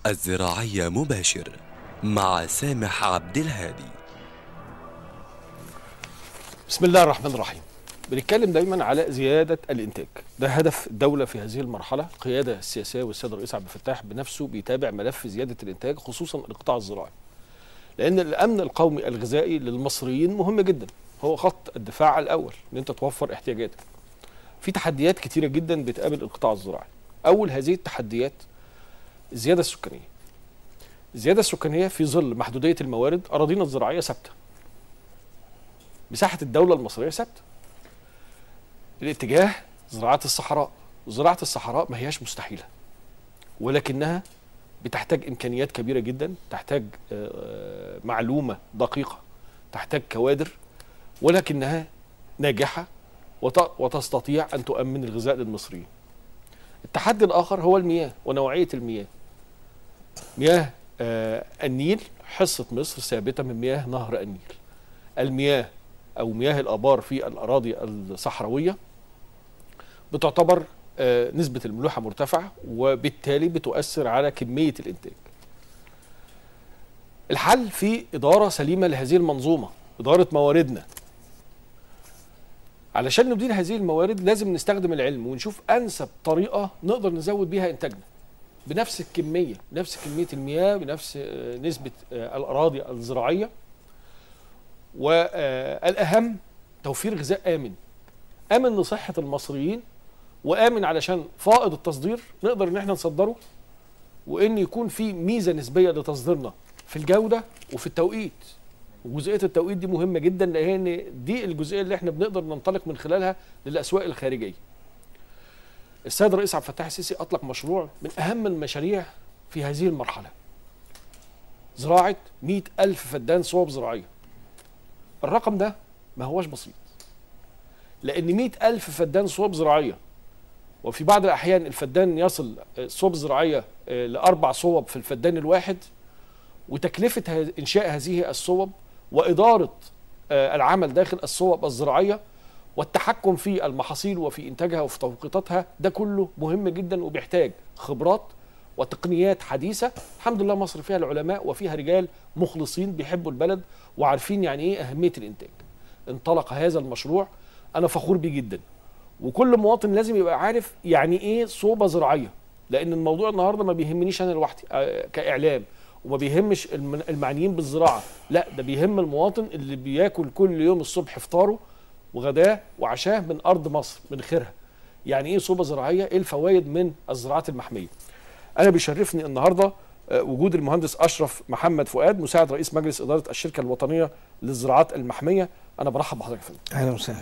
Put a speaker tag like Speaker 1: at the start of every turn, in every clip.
Speaker 1: الزراعية مباشر مع سامح عبد الهادي
Speaker 2: بسم الله الرحمن الرحيم بنتكلم دايما على زياده الانتاج ده هدف الدوله في هذه المرحله القياده السياسيه والسيد الرئيس عبد الفتاح بنفسه بيتابع ملف زياده الانتاج خصوصا القطاع الزراعي لان الامن القومي الغذائي للمصريين مهم جدا هو خط الدفاع الاول ان انت توفر احتياجاتك في تحديات كتيره جدا بتقابل القطاع الزراعي اول هذه التحديات الزياده السكانيه الزياده السكانيه في ظل محدوديه الموارد اراضينا الزراعيه ثابته مساحه الدوله المصريه ثابته الاتجاه زراعه الصحراء زراعه الصحراء ما هياش مستحيله ولكنها بتحتاج امكانيات كبيره جدا تحتاج آه، معلومه دقيقه تحتاج كوادر ولكنها ناجحه وت- وتستطيع ان تؤمن الغذاء للمصريين التحدي الاخر هو المياه ونوعيه المياه مياه آه، النيل حصه مصر ثابته من مياه نهر النيل المياه او مياه الابار في الاراضي الصحراويه بتعتبر آه، نسبه الملوحه مرتفعه وبالتالي بتؤثر على كميه الانتاج الحل في اداره سليمه لهذه المنظومه اداره مواردنا علشان ندير هذه الموارد لازم نستخدم العلم ونشوف انسب طريقه نقدر نزود بيها انتاجنا بنفس الكميه بنفس كميه المياه بنفس آه، نسبه آه، الاراضي الزراعيه والاهم توفير غذاء امن امن لصحه المصريين وامن علشان فائض التصدير نقدر ان احنا نصدره وان يكون في ميزه نسبيه لتصديرنا في الجوده وفي التوقيت وجزئيه التوقيت دي مهمه جدا لان دي الجزئيه اللي احنا بنقدر ننطلق من خلالها للاسواق الخارجيه السيد الرئيس عبد الفتاح السيسي اطلق مشروع من اهم المشاريع في هذه المرحله زراعه 100 ألف فدان صوب زراعيه الرقم ده ما هوش بسيط لأن 100 ألف فدان صوب زراعية وفي بعض الأحيان الفدان يصل آه، صوب زراعية آه، لأربع صوب في الفدان الواحد وتكلفة ه- إنشاء هذه الصوب وإدارة آه، العمل داخل الصوب الزراعية والتحكم في المحاصيل وفي إنتاجها وفي توقيتاتها ده كله مهم جدا وبيحتاج خبرات وتقنيات حديثة الحمد لله مصر فيها العلماء وفيها رجال مخلصين بيحبوا البلد وعارفين يعني ايه أهمية الإنتاج انطلق هذا المشروع أنا فخور بيه جدا وكل مواطن لازم يبقى عارف يعني ايه صوبة زراعية لأن الموضوع النهاردة ما بيهمنيش أنا لوحدي آه، كإعلام وما بيهمش الم- المعنيين بالزراعة لا ده بيهم المواطن اللي بياكل كل يوم الصبح فطاره وغداه وعشاه من أرض مصر من خيرها يعني ايه صوبة زراعية ايه الفوائد من الزراعات المحمية انا بيشرفني النهارده آه، وجود المهندس اشرف محمد فؤاد مساعد رئيس مجلس اداره الشركه الوطنيه للزراعات المحميه انا برحب بحضرتك يا فندم
Speaker 3: اهلا وسهلا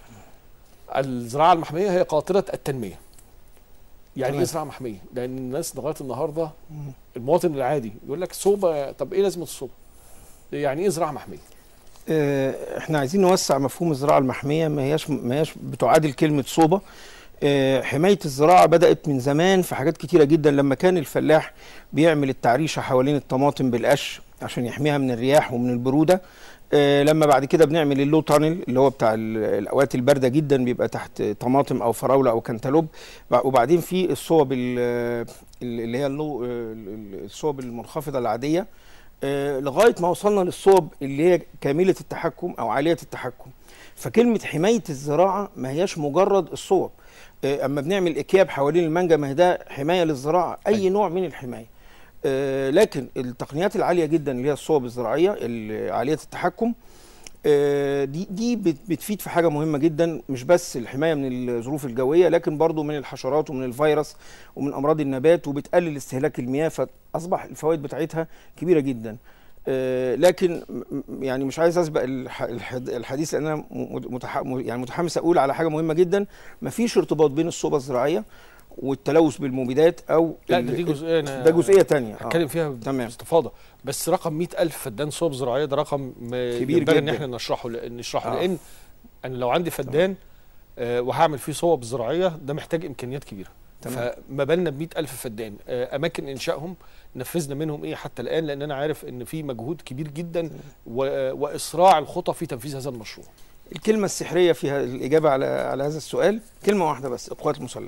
Speaker 2: الزراعه المحميه هي قاطره التنميه يعني
Speaker 3: تمام.
Speaker 2: ايه زراعه محميه لان الناس لغايه النهارده المواطن العادي يقول لك صوبه طب ايه لازمه الصوبه يعني ايه زراعه محميه
Speaker 3: آه، احنا عايزين نوسع مفهوم الزراعه المحميه ما هياش ما هياش بتعادل كلمه صوبه آه، حمايه الزراعه بدات من زمان في حاجات كتيره جدا لما كان الفلاح بيعمل التعريشه حوالين الطماطم بالقش عشان يحميها من الرياح ومن البروده آه، لما بعد كده بنعمل اللو تانل اللي هو بتاع ال- الاوقات البارده جدا بيبقى تحت طماطم او فراوله او كنتالوب بع- وبعدين في الصوب ال- اللي هي اللو ال- ال- الصوب المنخفضه العاديه آه، لغايه ما وصلنا للصوب اللي هي كامله التحكم او عاليه التحكم فكلمه حمايه الزراعه ما هياش مجرد الصوب آه، اما بنعمل اكياب حوالين المانجا ما هي ده حمايه للزراعه اي
Speaker 2: أيوة.
Speaker 3: نوع من الحمايه آه، لكن التقنيات العاليه جدا اللي هي الصوب الزراعيه ال- عاليه التحكم آه، دي دي بت- بتفيد في حاجه مهمه جدا مش بس الحمايه من الظروف الجويه لكن برضو من الحشرات ومن الفيروس ومن امراض النبات وبتقلل استهلاك المياه فاصبح الفوائد بتاعتها كبيره جدا آه، لكن م- م- يعني مش عايز اسبق الح- الح- الحديث لان انا م- متح... م- يعني متحمس اقول على حاجه مهمه جدا مفيش ارتباط بين الصوبه الزراعيه والتلوث بالمبيدات او
Speaker 2: لا
Speaker 3: ال-
Speaker 2: ده دي جزئيه أنا
Speaker 3: ده جزئيه تانية آه.
Speaker 2: هتكلم فيها
Speaker 3: تمام.
Speaker 2: باستفاضه بس رقم 100000 فدان صوب زراعيه ده رقم م-
Speaker 3: كبير
Speaker 2: ينبغي ان
Speaker 3: جداً.
Speaker 2: احنا نشرحه لان نشرحه
Speaker 3: آه.
Speaker 2: لان انا لو عندي فدان آه وهعمل فيه صوب زراعيه ده محتاج امكانيات كبيره
Speaker 3: تمام.
Speaker 2: فما بالنا ب ألف فدان آه اماكن انشائهم نفذنا منهم ايه حتى الان لان انا عارف ان في مجهود كبير جدا و- واسراع الخطى في تنفيذ هذا المشروع
Speaker 3: الكلمة السحرية في ه- الإجابة على على هذا السؤال كلمة واحدة بس القوات المسلحة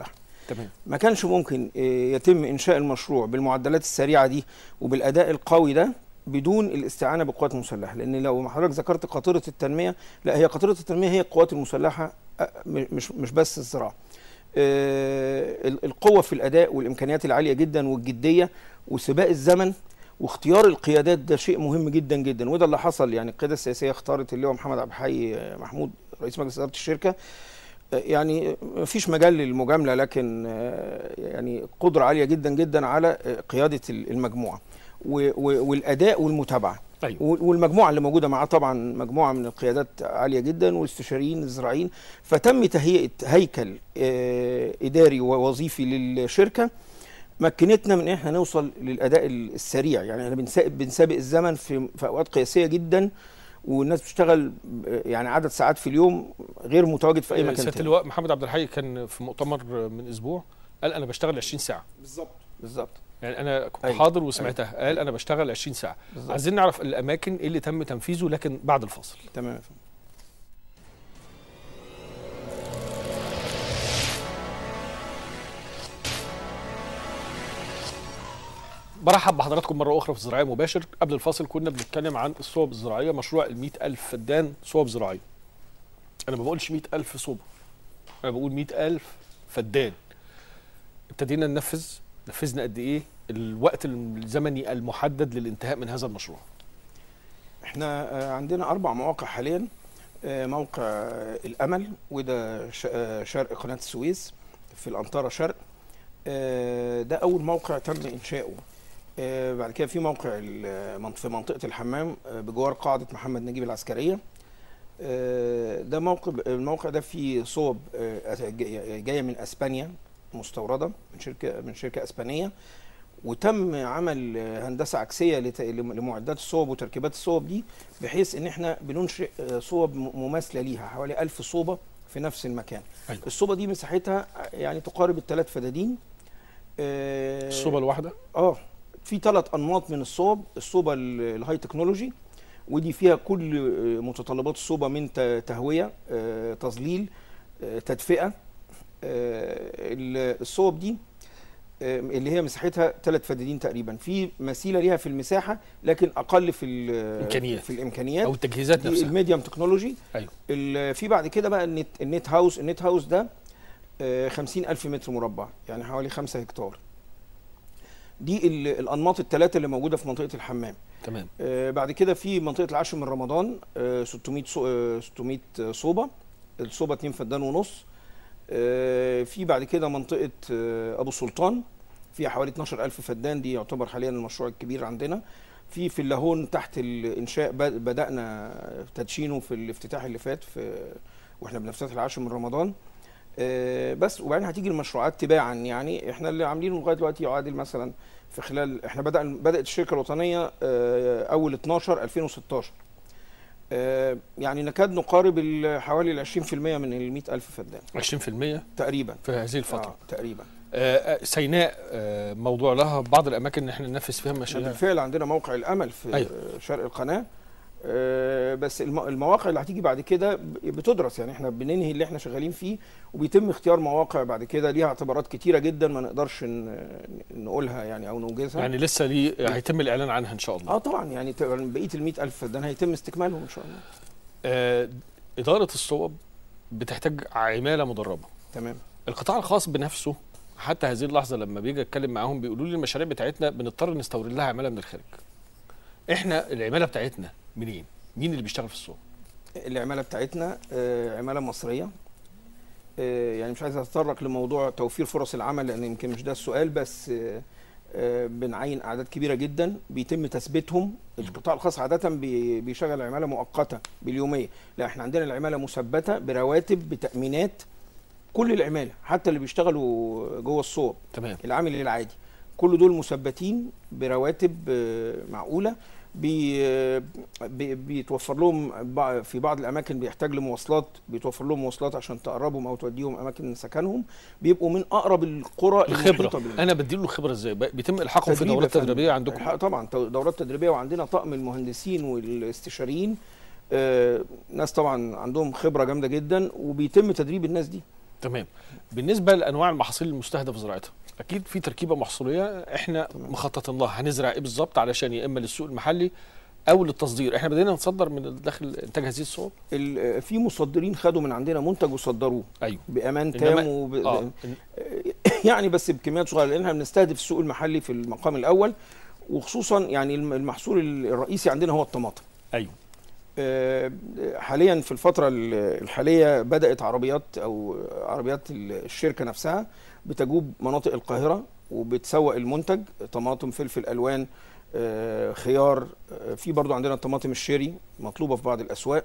Speaker 2: تمام
Speaker 3: ما كانش ممكن آه، يتم انشاء المشروع بالمعدلات السريعه دي وبالاداء القوي ده بدون الاستعانه بالقوات المسلحه لان لو ما حضرتك ذكرت قاطره التنميه لا هي قاطره التنميه هي القوات المسلحه آه، م- مش مش بس الزراعه آه، ال- القوه في الاداء والامكانيات العاليه جدا والجديه وسباق الزمن واختيار القيادات ده شيء مهم جدا جدا وده اللي حصل يعني القياده السياسيه اختارت اللي هو محمد عبد الحي آه، محمود رئيس مجلس اداره الشركه يعني مفيش مجال للمجامله لكن آه، يعني قدره عاليه جدا جدا على آه، قياده ال- المجموعه و- و- والاداء والمتابعه
Speaker 2: ايوه
Speaker 3: وال- والمجموعه اللي موجوده معاه طبعا مجموعه من القيادات عاليه جدا والاستشاريين الزراعيين فتم تهيئه هيكل آه، اداري ووظيفي للشركه مكنتنا من ان احنا نوصل للاداء السريع يعني احنا بنسابق بنسابق الزمن في في اوقات قياسيه جدا والناس بتشتغل آه، يعني عدد ساعات في اليوم غير متواجد في اي مكان
Speaker 2: سياده
Speaker 3: تاني
Speaker 2: اللواء محمد عبد الحي كان في مؤتمر من اسبوع قال انا بشتغل 20 ساعه
Speaker 3: بالظبط بالظبط
Speaker 2: يعني انا كنت
Speaker 3: أيوة.
Speaker 2: حاضر وسمعتها قال انا بشتغل 20 ساعه
Speaker 3: بالظبط.
Speaker 2: عايزين نعرف الاماكن إيه اللي تم تنفيذه لكن بعد الفاصل
Speaker 3: تمام يا فندم.
Speaker 2: برحب بحضراتكم مرة أخرى في زراعية مباشر قبل الفاصل كنا بنتكلم عن الصوب الزراعية مشروع ال ألف فدان صوب زراعية أنا ما بقولش 100 ألف صوبة أنا بقول 100 ألف فدان ابتدينا ننفذ نفذنا قد إيه الوقت الزمني المحدد للانتهاء من هذا المشروع
Speaker 3: احنا آه، عندنا اربع مواقع حاليا آه، موقع آه، الامل وده ش- آه، شرق قناه السويس في الانطره شرق آه، ده اول موقع تم انشاؤه آه، بعد كده في موقع ال- منط- في منطقه الحمام آه، بجوار قاعده محمد نجيب العسكريه آه، ده موقع الموقع ده فيه صوب آه، جايه جاية من اسبانيا مستورده من شركه من شركه اسبانيه وتم عمل آه، هندسه عكسيه لت- لم- لمعدات الصوب وتركيبات الصوب دي بحيث ان احنا بننشئ آه، صوب م- مماثله ليها حوالي ألف صوبه في نفس المكان
Speaker 2: أيوة.
Speaker 3: الصوبه دي مساحتها يعني تقارب الثلاث فدادين آه،
Speaker 2: الصوبة الواحدة
Speaker 3: اه في ثلاث انماط من الصوب الصوبه ال- الهاي تكنولوجي ودي فيها كل آه، متطلبات الصوبه من ت- تهويه آه، تظليل آه، تدفئه آه، ال- الصوب دي آه، اللي هي مساحتها ثلاث فدادين تقريبا في مثيله ليها في المساحه لكن اقل في ال-
Speaker 2: إمكانيات.
Speaker 3: في الامكانيات
Speaker 2: أو التجهيزات
Speaker 3: دي
Speaker 2: نفسها
Speaker 3: الميديم تكنولوجي
Speaker 2: أيوة
Speaker 3: ال- في بعد كده بقى النت, النت هاوس النت هاوس ده خمسين ألف متر مربع يعني حوالي خمسة هكتار دي ال- الأنماط الثلاثة اللي موجودة في منطقة الحمام
Speaker 2: تمام
Speaker 3: آه، بعد كده في منطقة العاشر من رمضان آه، 600 صو- آه، 600 صوبة الصوبة 2 فدان ونص آه، في بعد كده منطقة آه، أبو سلطان فيها حوالي 12 ألف فدان دي يعتبر حاليا المشروع الكبير عندنا في في اللاهون تحت الإنشاء بد- بدأنا تدشينه في الافتتاح اللي فات في واحنا بنفتتح العاشر من رمضان آه، بس وبعدين هتيجي المشروعات تباعا يعني احنا اللي عاملينه لغايه دلوقتي يعادل مثلا في خلال احنا بدأ بدأت الشركه الوطنيه آه، اول 12 2016 آه، يعني نكاد نقارب ال- حوالي ال 20% من ال 100000 فدان
Speaker 2: 20%
Speaker 3: تقريبا
Speaker 2: في هذه الفترة
Speaker 3: آه تقريبا
Speaker 2: آه، آه، سيناء آه، موضوع لها بعض الأماكن إن احنا ننفذ فيها
Speaker 3: احنا
Speaker 2: مشاريع
Speaker 3: بالفعل عندنا موقع الامل في
Speaker 2: أيوة.
Speaker 3: أيوه. شرق القناه آه، بس الم- المواقع اللي هتيجي بعد كده ب- بتدرس يعني احنا بننهي اللي احنا شغالين فيه وبيتم اختيار مواقع بعد كده ليها اعتبارات كتيره جدا ما نقدرش ن- نقولها يعني او نوجزها
Speaker 2: يعني لسه دي هيتم الإعلان عنها إن شاء الله
Speaker 3: اه طبعا يعني ت- بقيه ال 100000 فدان هيتم استكمالهم ان شاء الله
Speaker 2: آه، إدارة الصوب بتحتاج عمالة مدربة
Speaker 3: تمام
Speaker 2: القطاع الخاص بنفسه حتى هذه اللحظة لما بيجي أتكلم معاهم بيقولوا لي المشاريع بتاعتنا بنضطر نستورد لها عمالة من الخارج إحنا العمالة بتاعتنا منين؟ مين اللي بيشتغل في الصوب؟
Speaker 3: العماله بتاعتنا آه، عماله مصريه آه، يعني مش عايز اتطرق لموضوع توفير فرص العمل لان يمكن مش ده السؤال بس آه، آه، بنعين اعداد كبيره جدا بيتم تثبيتهم القطاع الخاص عاده بي- بيشغل عماله مؤقته باليوميه لا احنا عندنا العماله مثبته برواتب بتامينات كل العماله حتى اللي بيشتغلوا جوه الصوب
Speaker 2: تمام
Speaker 3: العامل العادي كل دول مثبتين برواتب آه، معقوله بي آه، بي- بيتوفر لهم بع- في بعض الاماكن بيحتاج لمواصلات بيتوفر لهم مواصلات عشان تقربهم او توديهم اماكن سكنهم بيبقوا من اقرب القرى المحيطة
Speaker 2: الخبرة
Speaker 3: بال-
Speaker 2: أنا بديله الخبرة إزاي؟ ب- بيتم إلحاقهم في
Speaker 3: تدريب
Speaker 2: دورات
Speaker 3: يا فندم.
Speaker 2: تدريبية عندكم
Speaker 3: الحق- طبعا تو- دورات تدريبيه وعندنا طقم المهندسين والاستشاريين آه، ناس طبعا عندهم خبره جامده جدا وبيتم تدريب الناس دي
Speaker 2: تمام بالنسبه لانواع المحاصيل المستهدف زراعتها اكيد في تركيبه محصوليه احنا مخططين لها هنزرع ايه بالظبط علشان يا اما للسوق المحلي او للتصدير احنا بدينا نصدر من داخل انتاج هذه الصوب
Speaker 3: ال- في مصدرين خدوا من عندنا منتج وصدروه
Speaker 2: ايوه
Speaker 3: بامان
Speaker 2: إنما-
Speaker 3: تام وب...
Speaker 2: اه
Speaker 3: يعني بس بكميات صغيره لان احنا بنستهدف السوق المحلي في المقام الاول وخصوصا يعني الم- المحصول الرئيسي عندنا هو الطماطم
Speaker 2: ايوه
Speaker 3: آه، حاليا في الفترة ال- الحالية بدأت عربيات أو عربيات ال- الشركة نفسها بتجوب مناطق القاهرة وبتسوق المنتج طماطم فلفل ألوان آه، خيار آه، في برضو عندنا الطماطم الشيري مطلوبة في بعض الأسواق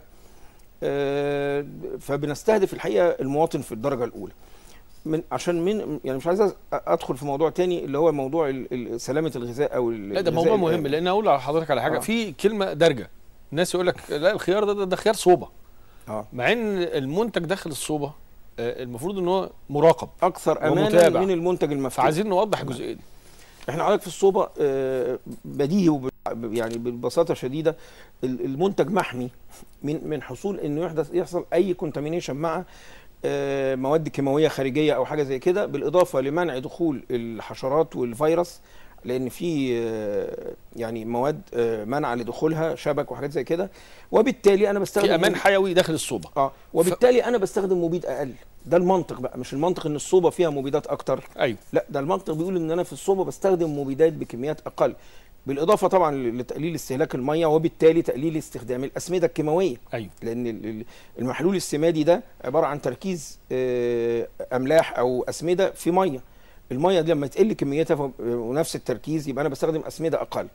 Speaker 3: آه، فبنستهدف الحقيقة المواطن في الدرجة الأولى من عشان من يعني مش عايز أ- ادخل في موضوع تاني اللي هو موضوع ال- ال- سلامه الغذاء او ال-
Speaker 2: لا ده
Speaker 3: الغذاء
Speaker 2: موضوع مهم
Speaker 3: الآمن.
Speaker 2: لان اقول لحضرتك على حاجه
Speaker 3: آه.
Speaker 2: في كلمه دارجه الناس يقول لك لا الخيار ده ده, ده خيار صوبه
Speaker 3: اه
Speaker 2: مع ان المنتج داخل الصوبه آه، المفروض ان هو مراقب
Speaker 3: اكثر امانا
Speaker 2: ومتابع.
Speaker 3: من المنتج المفتوح
Speaker 2: فعايزين نوضح الجزئيه دي
Speaker 3: احنا حضرتك في الصوبه آه، بديهي وب- يعني ببساطه شديده ال- المنتج محمي من من حصول انه يحدث يحصل اي كونتامينيشن مع آه، مواد كيماويه خارجيه او حاجه زي كده بالاضافه لمنع دخول الحشرات والفيروس لان في آه، يعني مواد آه، منع لدخولها شبك وحاجات زي كده وبالتالي انا بستخدم
Speaker 2: في امان حيوي داخل الصوبه
Speaker 3: اه وبالتالي انا بستخدم مبيد اقل ده المنطق بقى مش المنطق ان الصوبه فيها مبيدات اكتر
Speaker 2: ايوه
Speaker 3: لا ده المنطق بيقول ان انا في الصوبه بستخدم مبيدات بكميات اقل بالاضافه طبعا لتقليل استهلاك الميه وبالتالي تقليل استخدام الاسمده الكيماويه
Speaker 2: ايوه
Speaker 3: لان ال- ال- المحلول السمادي ده عباره عن تركيز آه، املاح او اسمده في ميه الميه دي لما تقل كميتها ف- ونفس التركيز يبقى انا بستخدم اسمده اقل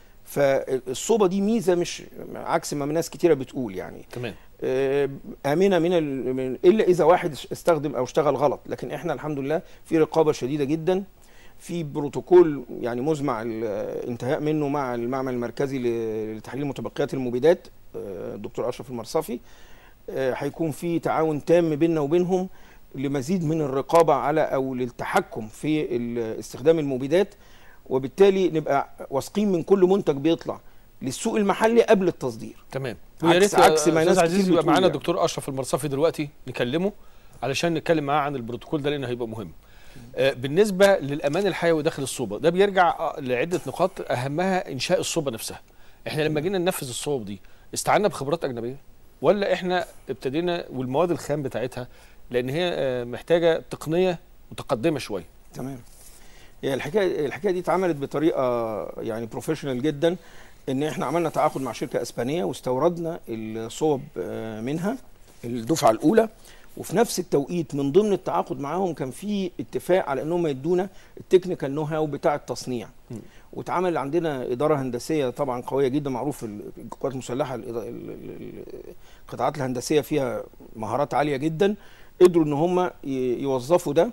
Speaker 3: فالصوبه دي ميزه مش عكس ما ناس كتيره بتقول يعني
Speaker 2: تمام
Speaker 3: آه، امنه من, ال... من الا اذا واحد استخدم او اشتغل غلط لكن احنا الحمد لله في رقابه شديده جدا في بروتوكول يعني مزمع الانتهاء منه مع المعمل المركزي ل- لتحليل متبقيات المبيدات آه، الدكتور اشرف المرصفي آه، هيكون في تعاون تام بيننا وبينهم لمزيد من الرقابه على او للتحكم في ال- استخدام المبيدات وبالتالي نبقى واثقين من كل منتج بيطلع للسوق المحلي قبل التصدير
Speaker 2: تمام
Speaker 3: عكس-
Speaker 2: ويا ريت
Speaker 3: عكس ما
Speaker 2: أستاذ
Speaker 3: ناس
Speaker 2: عزيز
Speaker 3: كتير
Speaker 2: يبقى
Speaker 3: بتقول
Speaker 2: معانا
Speaker 3: يعني.
Speaker 2: الدكتور اشرف المرصفي دلوقتي نكلمه علشان نتكلم معاه عن البروتوكول ده لانه هيبقى مهم آه، بالنسبه للامان الحيوي داخل الصوبه ده بيرجع آه، لعده نقاط اهمها انشاء الصوبه نفسها احنا لما جينا ننفذ الصوب دي استعنا بخبرات اجنبيه ولا احنا ابتدينا والمواد الخام بتاعتها لان هي آه، محتاجه تقنيه متقدمه شويه
Speaker 3: تمام هي الحكايه الحكايه دي اتعملت بطريقه يعني بروفيشنال جدا ان احنا عملنا تعاقد مع شركه اسبانيه واستوردنا الصوب آه، منها الدفعه الاولى وفي نفس التوقيت من ضمن التعاقد معاهم كان في اتفاق على انهم يدونا التكنيكال نو هاو بتاع التصنيع
Speaker 2: م.
Speaker 3: واتعمل عندنا اداره هندسيه طبعا قويه جدا معروف ال- القوات المسلحه الإضا- ال- ال- ال- القطاعات الهندسيه فيها مهارات عاليه جدا قدروا ان هم ي- يوظفوا ده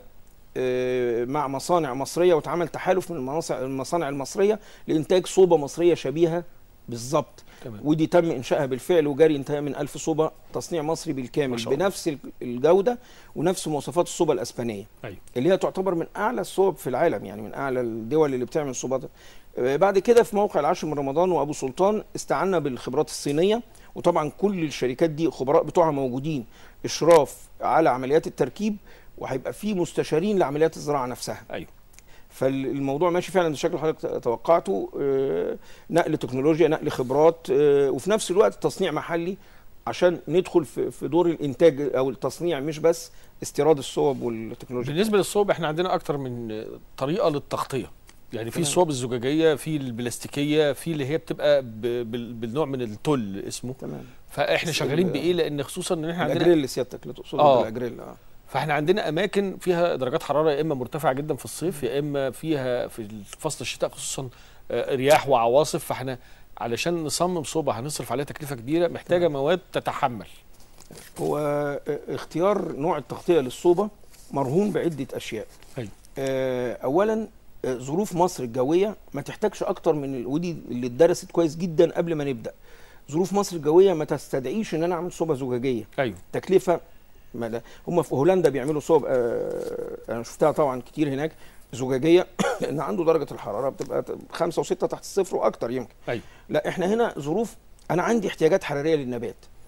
Speaker 3: آه، مع مصانع مصريه واتعمل تحالف من المصانع المصانع المصريه لانتاج صوبه مصريه شبيهه بالظبط
Speaker 2: تمام
Speaker 3: ودي تم انشائها بالفعل وجاري انتهاء من ألف صوبه تصنيع مصري
Speaker 2: ما
Speaker 3: بالكامل
Speaker 2: شاء الله.
Speaker 3: بنفس ال- الجوده ونفس مواصفات الصوبه الاسبانيه
Speaker 2: ايوه
Speaker 3: اللي هي تعتبر من اعلى الصوب في العالم يعني من اعلى الدول اللي بتعمل صوبات آه، بعد كده في موقع العاشر من رمضان وابو سلطان استعنا بالخبرات الصينيه وطبعا كل الشركات دي خبراء بتوعها موجودين اشراف على عمليات التركيب وهيبقى في مستشارين لعمليات الزراعه نفسها
Speaker 2: ايوه
Speaker 3: فالموضوع ماشي فعلا بالشكل اللي حضرتك توقعته آه، نقل تكنولوجيا نقل خبرات آه، وفي نفس الوقت تصنيع محلي عشان ندخل في في دور الانتاج او التصنيع مش بس استيراد الصوب والتكنولوجيا
Speaker 2: بالنسبه للصوب احنا عندنا اكتر من طريقه للتغطيه يعني في
Speaker 3: تمام.
Speaker 2: الصوب الزجاجيه في البلاستيكيه في اللي هي بتبقى ب- بال- بالنوع من التل اسمه
Speaker 3: تمام
Speaker 2: فاحنا
Speaker 3: بس
Speaker 2: شغالين
Speaker 3: ال-
Speaker 2: بايه لان خصوصا ان احنا عندنا
Speaker 3: الاجريل اللي سيادتك اللي تقصده
Speaker 2: آه.
Speaker 3: ده الاجريل اه
Speaker 2: فاحنا عندنا اماكن فيها درجات حراره يا اما مرتفعه جدا في الصيف يا اما فيها في فصل الشتاء خصوصا آه، رياح وعواصف فاحنا علشان نصمم صوبه هنصرف عليها تكلفه كبيره محتاجه مواد تتحمل
Speaker 3: هو آه، اختيار نوع التغطيه للصوبه مرهون بعده اشياء
Speaker 2: أيوة.
Speaker 3: آه، اولا آه، ظروف مصر الجويه ما تحتاجش اكتر من ال- ودي اللي اتدرست كويس جدا قبل ما نبدا ظروف مصر الجويه ما تستدعيش ان انا اعمل صوبه زجاجيه
Speaker 2: ايوه
Speaker 3: تكلفه ما ده هم في هولندا بيعملوا صوب آه انا شفتها طبعا كتير هناك زجاجيه لان عنده درجه الحراره بتبقى خمسة وستة تحت الصفر واكتر يمكن
Speaker 2: ايوه
Speaker 3: لا احنا هنا ظروف انا عندي احتياجات حراريه للنبات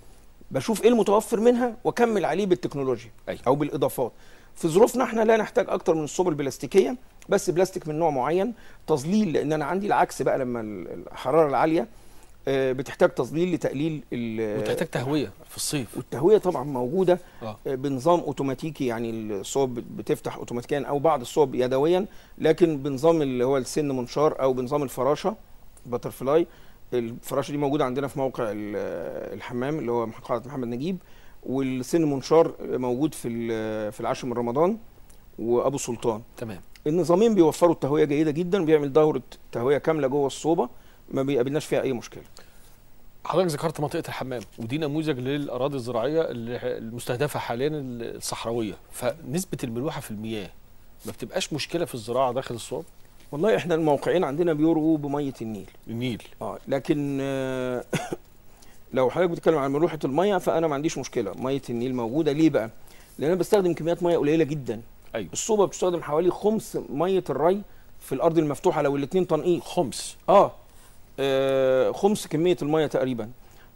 Speaker 3: بشوف ايه المتوفر منها واكمل عليه بالتكنولوجيا
Speaker 2: أيوة.
Speaker 3: او بالاضافات في ظروفنا احنا لا نحتاج اكتر من الصوب البلاستيكيه بس بلاستيك من نوع معين تظليل لان انا عندي العكس بقى لما ال- الحراره العاليه آه، بتحتاج تظليل لتقليل ال-
Speaker 2: وتحتاج تهويه في الصيف
Speaker 3: والتهويه طبعا موجوده
Speaker 2: اه
Speaker 3: آه، بنظام اوتوماتيكي يعني الصوب بتفتح اوتوماتيكيا او بعض الصوب يدويا لكن بنظام اللي هو السن منشار او بنظام الفراشه باتر فلاي الفراشه دي موجوده عندنا في موقع ال- الحمام اللي هو قاعه محمد نجيب والسن منشار موجود في ال- في العاشر من رمضان وابو سلطان
Speaker 2: تمام
Speaker 3: النظامين بيوفروا التهويه جيده جدا بيعمل دوره تهويه كامله جوه الصوبه ما بيقابلناش فيها اي مشكله
Speaker 2: حضرتك ذكرت منطقه الحمام ودي نموذج للاراضي الزراعيه اللي- المستهدفه حاليا الصحراويه فنسبه الملوحه في المياه ما بتبقاش مشكله في الزراعه داخل الصوب
Speaker 3: والله احنا الموقعين عندنا بيرووا بميه النيل
Speaker 2: النيل
Speaker 3: اه لكن آه، لو حضرتك بتتكلم عن ملوحه الميه فانا ما عنديش مشكله ميه النيل موجوده ليه بقى لان انا بستخدم كميات ميه قليله جدا
Speaker 2: ايوه
Speaker 3: الصوبه بتستخدم حوالي خمس ميه الري في الارض المفتوحه لو الاثنين تنقيط
Speaker 2: خمس
Speaker 3: اه آه، خمس كميه الميه تقريبا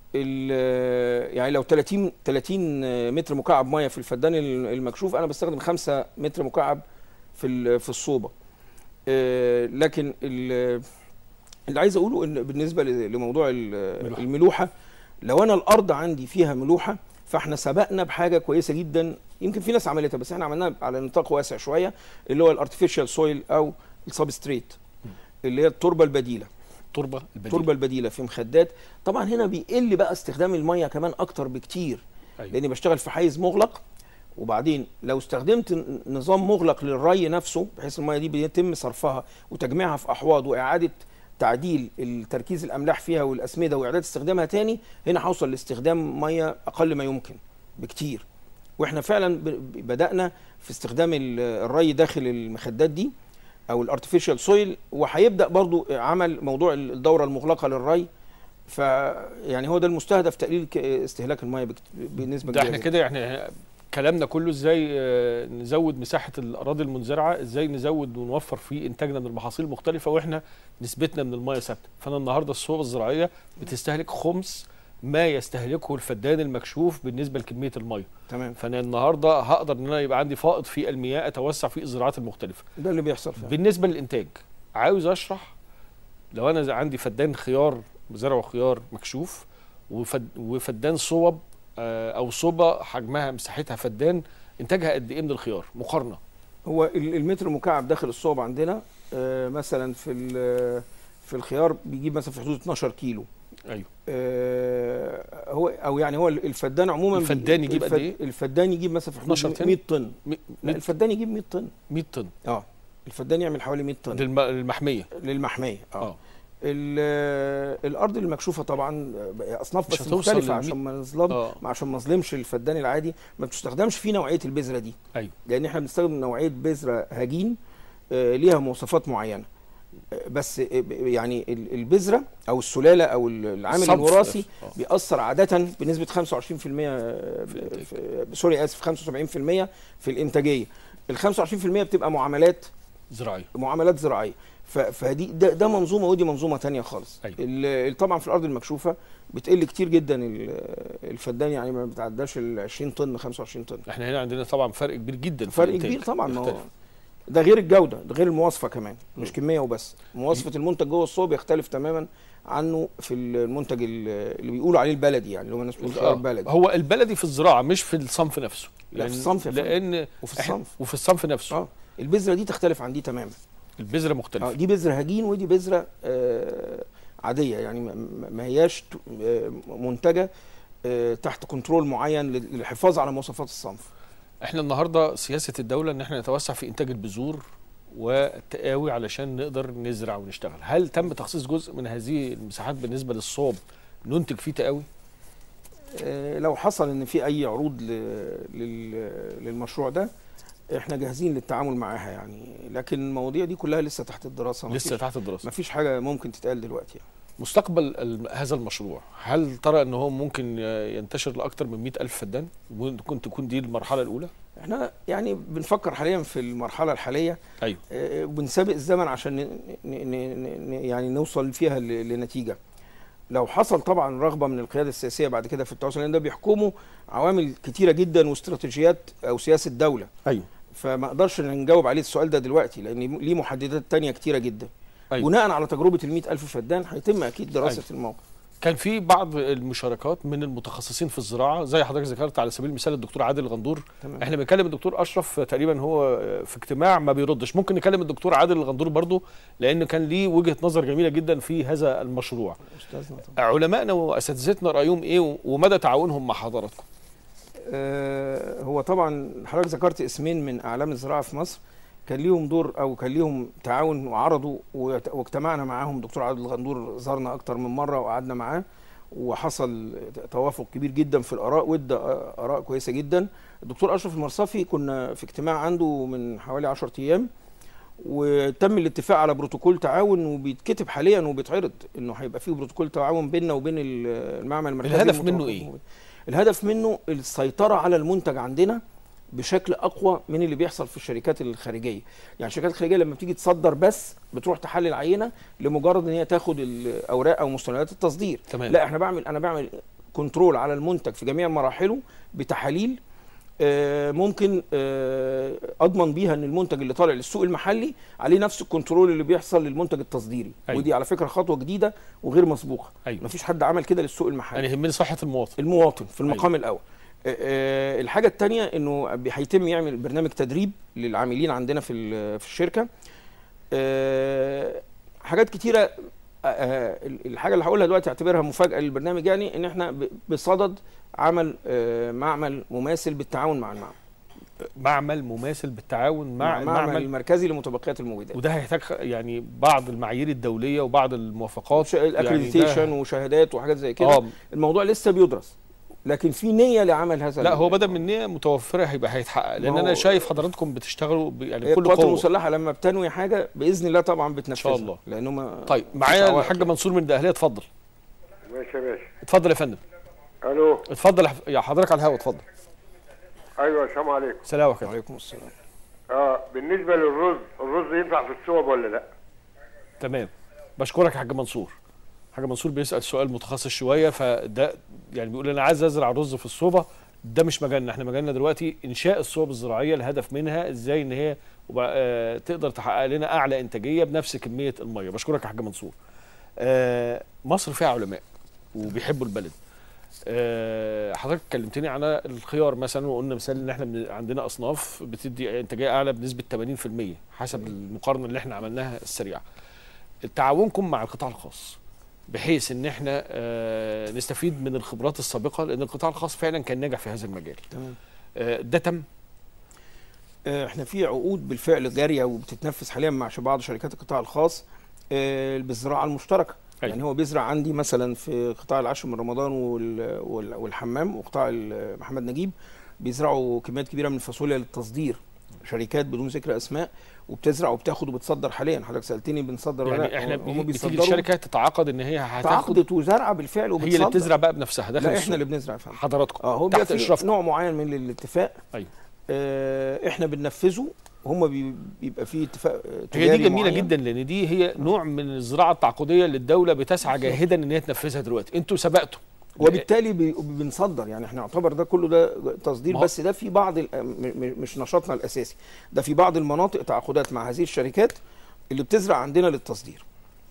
Speaker 3: ال- يعني لو 30 30 متر مكعب ميه في الفدان المكشوف انا بستخدم 5 متر مكعب في ال- في الصوبه آه، لكن ال- اللي عايز اقوله ان بالنسبه ل- لموضوع ال-
Speaker 2: ملوحة.
Speaker 3: الملوحه لو انا الارض عندي فيها ملوحه فاحنا سبقنا بحاجه كويسه جدا يمكن في ناس عملتها بس احنا عملناها على نطاق واسع شويه اللي هو الارتفيشال سويل او السبستريت اللي هي التربه البديله
Speaker 2: تربه البديل
Speaker 3: التربه البديله في مخدات طبعا هنا بيقل بقى استخدام الميه كمان اكتر بكتير
Speaker 2: أيوة.
Speaker 3: لاني بشتغل في حيز مغلق وبعدين لو استخدمت ن- نظام مغلق للري نفسه بحيث الميه دي بيتم صرفها وتجميعها في احواض واعاده تعديل التركيز الاملاح فيها والاسمده واعاده استخدامها تاني هنا هوصل لاستخدام ميه اقل ما يمكن بكتير واحنا فعلا ب- ب- بدانا في استخدام ال- الري داخل المخدات دي او الارتفيشال سويل وهيبدا برضو عمل موضوع الدوره المغلقه للري ف يعني هو ده المستهدف تقليل ك- استهلاك الميه بكت- بنسبه
Speaker 2: ده
Speaker 3: كبيره
Speaker 2: احنا
Speaker 3: جداً.
Speaker 2: كده يعني كلامنا كله ازاي آه، نزود مساحه الاراضي المنزرعه ازاي نزود ونوفر في انتاجنا من المحاصيل المختلفه واحنا نسبتنا من الميه ثابته فانا النهارده الصوبه الزراعيه بتستهلك خمس ما يستهلكه الفدان المكشوف بالنسبه لكميه الميه
Speaker 3: تمام
Speaker 2: فانا النهارده هقدر ان انا يبقى عندي فائض في المياه اتوسع في الزراعات المختلفه
Speaker 3: ده اللي بيحصل فعلا
Speaker 2: بالنسبه للانتاج عاوز اشرح لو انا عندي فدان خيار زرع خيار مكشوف وفد وفدان صوب آه، او صوبه حجمها مساحتها فدان انتاجها قد ايه من الخيار مقارنه
Speaker 3: هو ال- المتر مكعب داخل الصوب عندنا آه، مثلا في ال- في الخيار بيجيب مثلا في حدود 12 كيلو
Speaker 2: ايوه
Speaker 3: آه، هو او يعني هو الفدان عموما بي-
Speaker 2: الفدان يجيب قد
Speaker 3: الفد-
Speaker 2: إيه؟
Speaker 3: الفدان يجيب مثلا في
Speaker 2: 12
Speaker 3: حدود
Speaker 2: طن؟
Speaker 3: 100 طن
Speaker 2: م-
Speaker 3: لا الفدان يجيب 100 طن
Speaker 2: 100 طن
Speaker 3: اه الفدان يعمل حوالي 100 طن
Speaker 2: للم- للمحميه
Speaker 3: للمحميه اه,
Speaker 2: اه
Speaker 3: ال- الارض المكشوفه طبعا اصناف
Speaker 2: مش
Speaker 3: بس
Speaker 2: هتوصل
Speaker 3: مختلفه
Speaker 2: للمية.
Speaker 3: عشان ما نظلم
Speaker 2: اه
Speaker 3: عشان ما نظلمش الفدان العادي ما بتستخدمش فيه نوعيه البذره دي
Speaker 2: ايوه
Speaker 3: لان احنا بنستخدم نوعيه بذره هجين آه، ليها مواصفات معينه آه، بس آه، ب- يعني ال- البذره او السلاله او ال- العامل
Speaker 2: الصنف
Speaker 3: الوراثي
Speaker 2: نفسه. آه.
Speaker 3: بيأثر عادة بنسبة 25% آه،
Speaker 2: في الإنتاج.
Speaker 3: في سوري آسف 75% في الإنتاجية ال 25% بتبقى معاملات
Speaker 2: زراعيه
Speaker 3: معاملات زراعيه ف- فدي ده, ده منظومه ودي منظومه تانية خالص
Speaker 2: أيوة.
Speaker 3: ال- طبعا في الارض المكشوفه بتقل كتير جدا ال- الفدان يعني ما بتعداش ال 20 طن 25 طن
Speaker 2: احنا هنا عندنا طبعا فرق كبير جدا في
Speaker 3: فرق
Speaker 2: الإنتاج.
Speaker 3: كبير طبعا ما هو
Speaker 2: يختلف.
Speaker 3: ده غير الجوده ده غير المواصفه كمان مش كميه وبس مواصفه المنتج جوه الصوب يختلف تماما عنه في المنتج ال- اللي بيقولوا عليه البلدي يعني اللي هو الناس بتقول
Speaker 2: آه.
Speaker 3: بلدي
Speaker 2: هو البلدي في الزراعه مش في الصنف نفسه
Speaker 3: لا، في
Speaker 2: لأن-
Speaker 3: الصنف يا فندم.
Speaker 2: لان
Speaker 3: وفي
Speaker 2: إحنا-
Speaker 3: الصنف
Speaker 2: وفي الصنف نفسه
Speaker 3: اه البذره دي تختلف عن دي تماما
Speaker 2: البذره
Speaker 3: اه
Speaker 2: مختلفه
Speaker 3: دي بذره هجين ودي بذره آه عاديه يعني ما- ما ما هياش ت- آه، منتجه آه تحت كنترول معين لل- للحفاظ على مواصفات الصنف
Speaker 2: احنا النهارده سياسه الدوله ان احنا نتوسع في انتاج البذور والتقاوي علشان نقدر نزرع ونشتغل هل تم تخصيص جزء من هذه المساحات بالنسبه للصوب ننتج فيه تقاوي
Speaker 3: آه لو حصل ان في اي عروض ل- لل- للمشروع ده احنا جاهزين للتعامل معاها يعني لكن المواضيع دي كلها لسه تحت الدراسه ما
Speaker 2: لسه
Speaker 3: فيش-
Speaker 2: تحت الدراسه
Speaker 3: ما فيش حاجه ممكن تتقال دلوقتي يعني.
Speaker 2: مستقبل الم- هذا المشروع هل ترى ان هو ممكن ينتشر لاكثر من 100 الف فدان ممكن تكون دي المرحله الاولى
Speaker 3: احنا يعني بنفكر حاليا في المرحله الحاليه
Speaker 2: ايوه
Speaker 3: آه، وبنسابق الزمن عشان ن- ن- ن- ن- يعني نوصل فيها ل- لنتيجه لو حصل طبعا رغبه من القياده السياسيه بعد كده في التواصل لان ده بيحكمه عوامل كتيره جدا واستراتيجيات او سياسه دوله
Speaker 2: ايوه
Speaker 3: فما اقدرش ان نجاوب عليه السؤال ده دلوقتي لان ليه محددات تانية كتيره جدا
Speaker 2: أيوة.
Speaker 3: بناء على تجربه ال ألف فدان هيتم اكيد دراسه
Speaker 2: أيوة.
Speaker 3: الموقف
Speaker 2: كان في بعض المشاركات من المتخصصين في الزراعه زي حضرتك ذكرت على سبيل المثال الدكتور عادل الغندور
Speaker 3: تمام.
Speaker 2: احنا بنكلم الدكتور اشرف تقريبا هو في اجتماع ما بيردش ممكن نكلم الدكتور عادل الغندور برضو لان كان ليه وجهه نظر جميله جدا في هذا المشروع
Speaker 3: استاذنا طبعا
Speaker 2: علمائنا واساتذتنا رايهم ايه ومدى تعاونهم مع حضراتكم
Speaker 3: آه هو طبعا حضرتك ذكرت اسمين من اعلام الزراعه في مصر كان ليهم دور او كان ليهم تعاون وعرضوا وت- واجتمعنا معاهم دكتور عادل الغندور زارنا اكتر من مره وقعدنا معاه وحصل توافق كبير جدا في الاراء وادى اراء كويسه جدا الدكتور اشرف المرصفي كنا في اجتماع عنده من حوالي 10 ايام وتم الاتفاق على بروتوكول تعاون وبيتكتب حاليا وبيتعرض انه هيبقى فيه بروتوكول تعاون بيننا وبين ال- المعمل المركزي
Speaker 2: الهدف منه
Speaker 3: المتوقف
Speaker 2: إيه؟
Speaker 3: الموجود. الهدف منه السيطره على المنتج عندنا بشكل اقوى من اللي بيحصل في الشركات الخارجيه يعني الشركات الخارجيه لما بتيجي تصدر بس بتروح تحلل عينه لمجرد ان هي تاخد الاوراق او مستندات التصدير
Speaker 2: تمام.
Speaker 3: لا احنا بعمل انا بعمل كنترول على المنتج في جميع مراحله بتحاليل آه، ممكن آه، اضمن بيها ان المنتج اللي طالع للسوق المحلي عليه نفس الكنترول اللي بيحصل للمنتج التصديري
Speaker 2: أيوة.
Speaker 3: ودي على فكره خطوه جديده وغير مسبوقه
Speaker 2: أيوة.
Speaker 3: مفيش حد عمل كده للسوق المحلي
Speaker 2: يعني يهمني صحه المواطن
Speaker 3: المواطن في المقام الاول آه، آه، الحاجه الثانيه انه بي- هيتم يعمل برنامج تدريب للعاملين عندنا في ال- في الشركه آه، حاجات كتيره آه، آه، الحاجه اللي هقولها دلوقتي اعتبرها مفاجاه للبرنامج يعني ان احنا ب- بصدد عمل آه، معمل مماثل بالتعاون مع المعمل
Speaker 2: معمل مماثل بالتعاون مع
Speaker 3: مع المعمل
Speaker 2: المعمل
Speaker 3: المركزي لمتبقيات المبيدات
Speaker 2: وده هيحتاج يعني بعض المعايير الدوليه وبعض الموافقات
Speaker 3: ش- الاكريديتيشن
Speaker 2: ده-
Speaker 3: وشهادات وحاجات زي كده
Speaker 2: اه
Speaker 3: الموضوع لسه بيدرس لكن في نيه لعمل هذا
Speaker 2: لا
Speaker 3: ال-
Speaker 2: هو بدل من نيه متوفره هيبقى هيتحقق لان
Speaker 3: ما
Speaker 2: انا
Speaker 3: هو-
Speaker 2: شايف حضراتكم بتشتغلوا ب- يعني
Speaker 3: هي
Speaker 2: بكل
Speaker 3: القوات
Speaker 2: قوه
Speaker 3: المسلحه لما بتنوي حاجه باذن الله طبعا بتنفذها
Speaker 2: الله.
Speaker 3: لانه ما
Speaker 2: طيب
Speaker 3: مش
Speaker 2: معايا
Speaker 3: عوائق
Speaker 2: الحاج
Speaker 3: يعني.
Speaker 2: منصور من الدقهليه اتفضل
Speaker 4: ماشي يا باشا
Speaker 2: اتفضل يا فندم
Speaker 4: الو
Speaker 2: اتفضل يا ح- يا حضرتك على الهواء اتفضل
Speaker 4: ايوه السلام عليكم
Speaker 2: سلام عليكم
Speaker 3: وعليكم السلام
Speaker 4: اه بالنسبه للرز الرز ينفع في الصوب ولا لا
Speaker 2: تمام بشكرك يا حاج منصور حاج منصور بيسال سؤال متخصص شويه فده يعني بيقول انا عايز ازرع رز في الصوبه ده مش مجالنا احنا مجالنا دلوقتي انشاء الصوب الزراعيه الهدف منها ازاي ان هي وبع- آه، تقدر تحقق لنا اعلى انتاجيه بنفس كميه الميه بشكرك يا حاج منصور آه، مصر فيها علماء وبيحبوا البلد آه، حضرتك كلمتني على الخيار مثلا وقلنا مثال ان احنا من- عندنا اصناف بتدي انتاجيه اعلى بنسبه 80% حسب المقارنه اللي احنا عملناها السريعه تعاونكم مع القطاع الخاص بحيث ان احنا آه، نستفيد من الخبرات السابقه لان القطاع الخاص فعلا كان ناجح في هذا المجال
Speaker 3: تمام
Speaker 2: آه، ده تم
Speaker 3: آه، احنا في عقود بالفعل جاريه وبتتنفذ حاليا مع بعض شركات القطاع الخاص آه، بالزراعه المشتركه
Speaker 2: أيوة.
Speaker 3: يعني هو بيزرع عندي مثلا في قطاع العشر من رمضان وال- وال- والحمام وقطاع ال- محمد نجيب بيزرعوا كميات كبيره من الفاصوليا للتصدير شركات بدون ذكر اسماء وبتزرع وبتاخد وبتصدر حاليا حضرتك سالتني بنصدر ولا
Speaker 2: يعني
Speaker 3: لا
Speaker 2: احنا
Speaker 3: هم
Speaker 2: بي- بتيجي
Speaker 3: بيصدروا
Speaker 2: الشركه تتعاقد ان هي هتاخد
Speaker 3: تعاقدت وزرعه بالفعل
Speaker 2: هي
Speaker 3: وبتصدر
Speaker 2: اللي بتزرع بقى بنفسها داخل
Speaker 3: لا
Speaker 2: السوق.
Speaker 3: احنا اللي بنزرع فعلا
Speaker 2: حضراتكم
Speaker 3: اه هو بيبقى
Speaker 2: تحت
Speaker 3: في
Speaker 2: اشرافكم
Speaker 3: نوع معين من الاتفاق
Speaker 2: أيوة.
Speaker 3: آه احنا بننفذه وهم بي- بيبقى في اتفاق آه،
Speaker 2: هي
Speaker 3: تجاري
Speaker 2: دي جميله
Speaker 3: معين.
Speaker 2: جدا لان دي هي نوع من الزراعه التعاقديه اللي الدوله بتسعى جاهدا ان هي تنفذها دلوقتي انتوا سبقتوا
Speaker 3: وبالتالي بي- بنصدر يعني احنا نعتبر ده كله ده تصدير
Speaker 2: ما هو-
Speaker 3: بس ده في بعض ال- م- م- مش نشاطنا الاساسي ده في بعض المناطق تعاقدات مع هذه الشركات اللي بتزرع عندنا للتصدير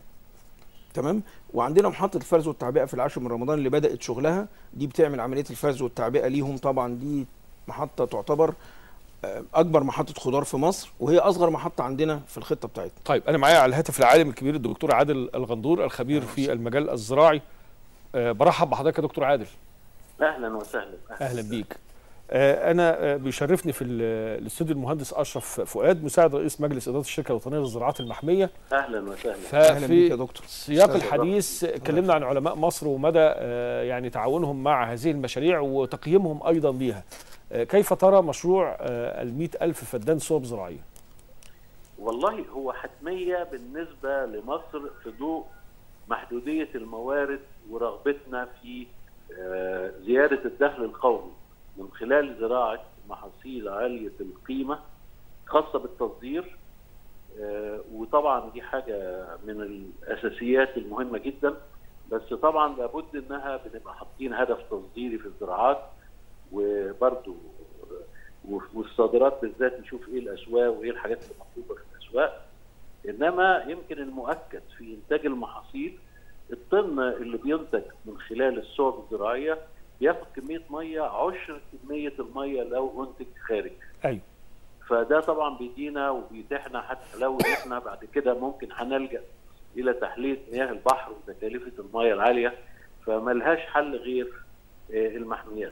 Speaker 3: تمام وعندنا محطه الفرز والتعبئه في العاشر من رمضان اللي بدات شغلها دي بتعمل عمليه الفرز والتعبئه ليهم طبعا دي محطه تعتبر آه، اكبر محطه خضار في مصر وهي اصغر محطه عندنا في الخطه بتاعتنا
Speaker 2: طيب انا معايا على الهاتف العالم الكبير الدكتور عادل الغندور الخبير في المجال الزراعي أه برحب بحضرتك يا دكتور عادل
Speaker 5: اهلا وسهلا
Speaker 2: اهلا بيك أه انا أه بيشرفني في ال- الاستوديو المهندس اشرف فؤاد مساعد رئيس مجلس اداره الشركه الوطنيه للزراعات المحميه
Speaker 5: اهلا وسهلا
Speaker 3: اهلا بيك يا
Speaker 2: ففي
Speaker 3: دكتور
Speaker 2: سياق
Speaker 3: أستاذ
Speaker 2: الحديث اتكلمنا عن علماء مصر ومدى آه، يعني تعاونهم مع هذه المشاريع وتقييمهم ايضا ليها آه، كيف ترى مشروع ال ألف فدان صوب زراعيه
Speaker 5: والله هو حتميه بالنسبه لمصر في ضوء محدوديه الموارد ورغبتنا في آه، زياده الدخل القومي من خلال زراعه محاصيل عاليه القيمه خاصه بالتصدير آه، وطبعا دي حاجه من الاساسيات المهمه جدا بس طبعا لابد انها بنبقى حاطين هدف تصديري في الزراعات وبرضه والصادرات بالذات نشوف ايه الاسواق وايه الحاجات اللي مطلوبه في الاسواق انما يمكن المؤكد في انتاج المحاصيل الطن اللي بينتج من خلال الصوب الزراعيه بياخد كميه ميه عشر كميه الميه لو انتج خارج
Speaker 2: ايوه
Speaker 5: فده طبعا بيدينا وبيتيحنا حتى لو احنا بعد كده ممكن هنلجا الى تحليه مياه البحر وتكاليف المياه العاليه فملهاش حل غير آه، المحميات.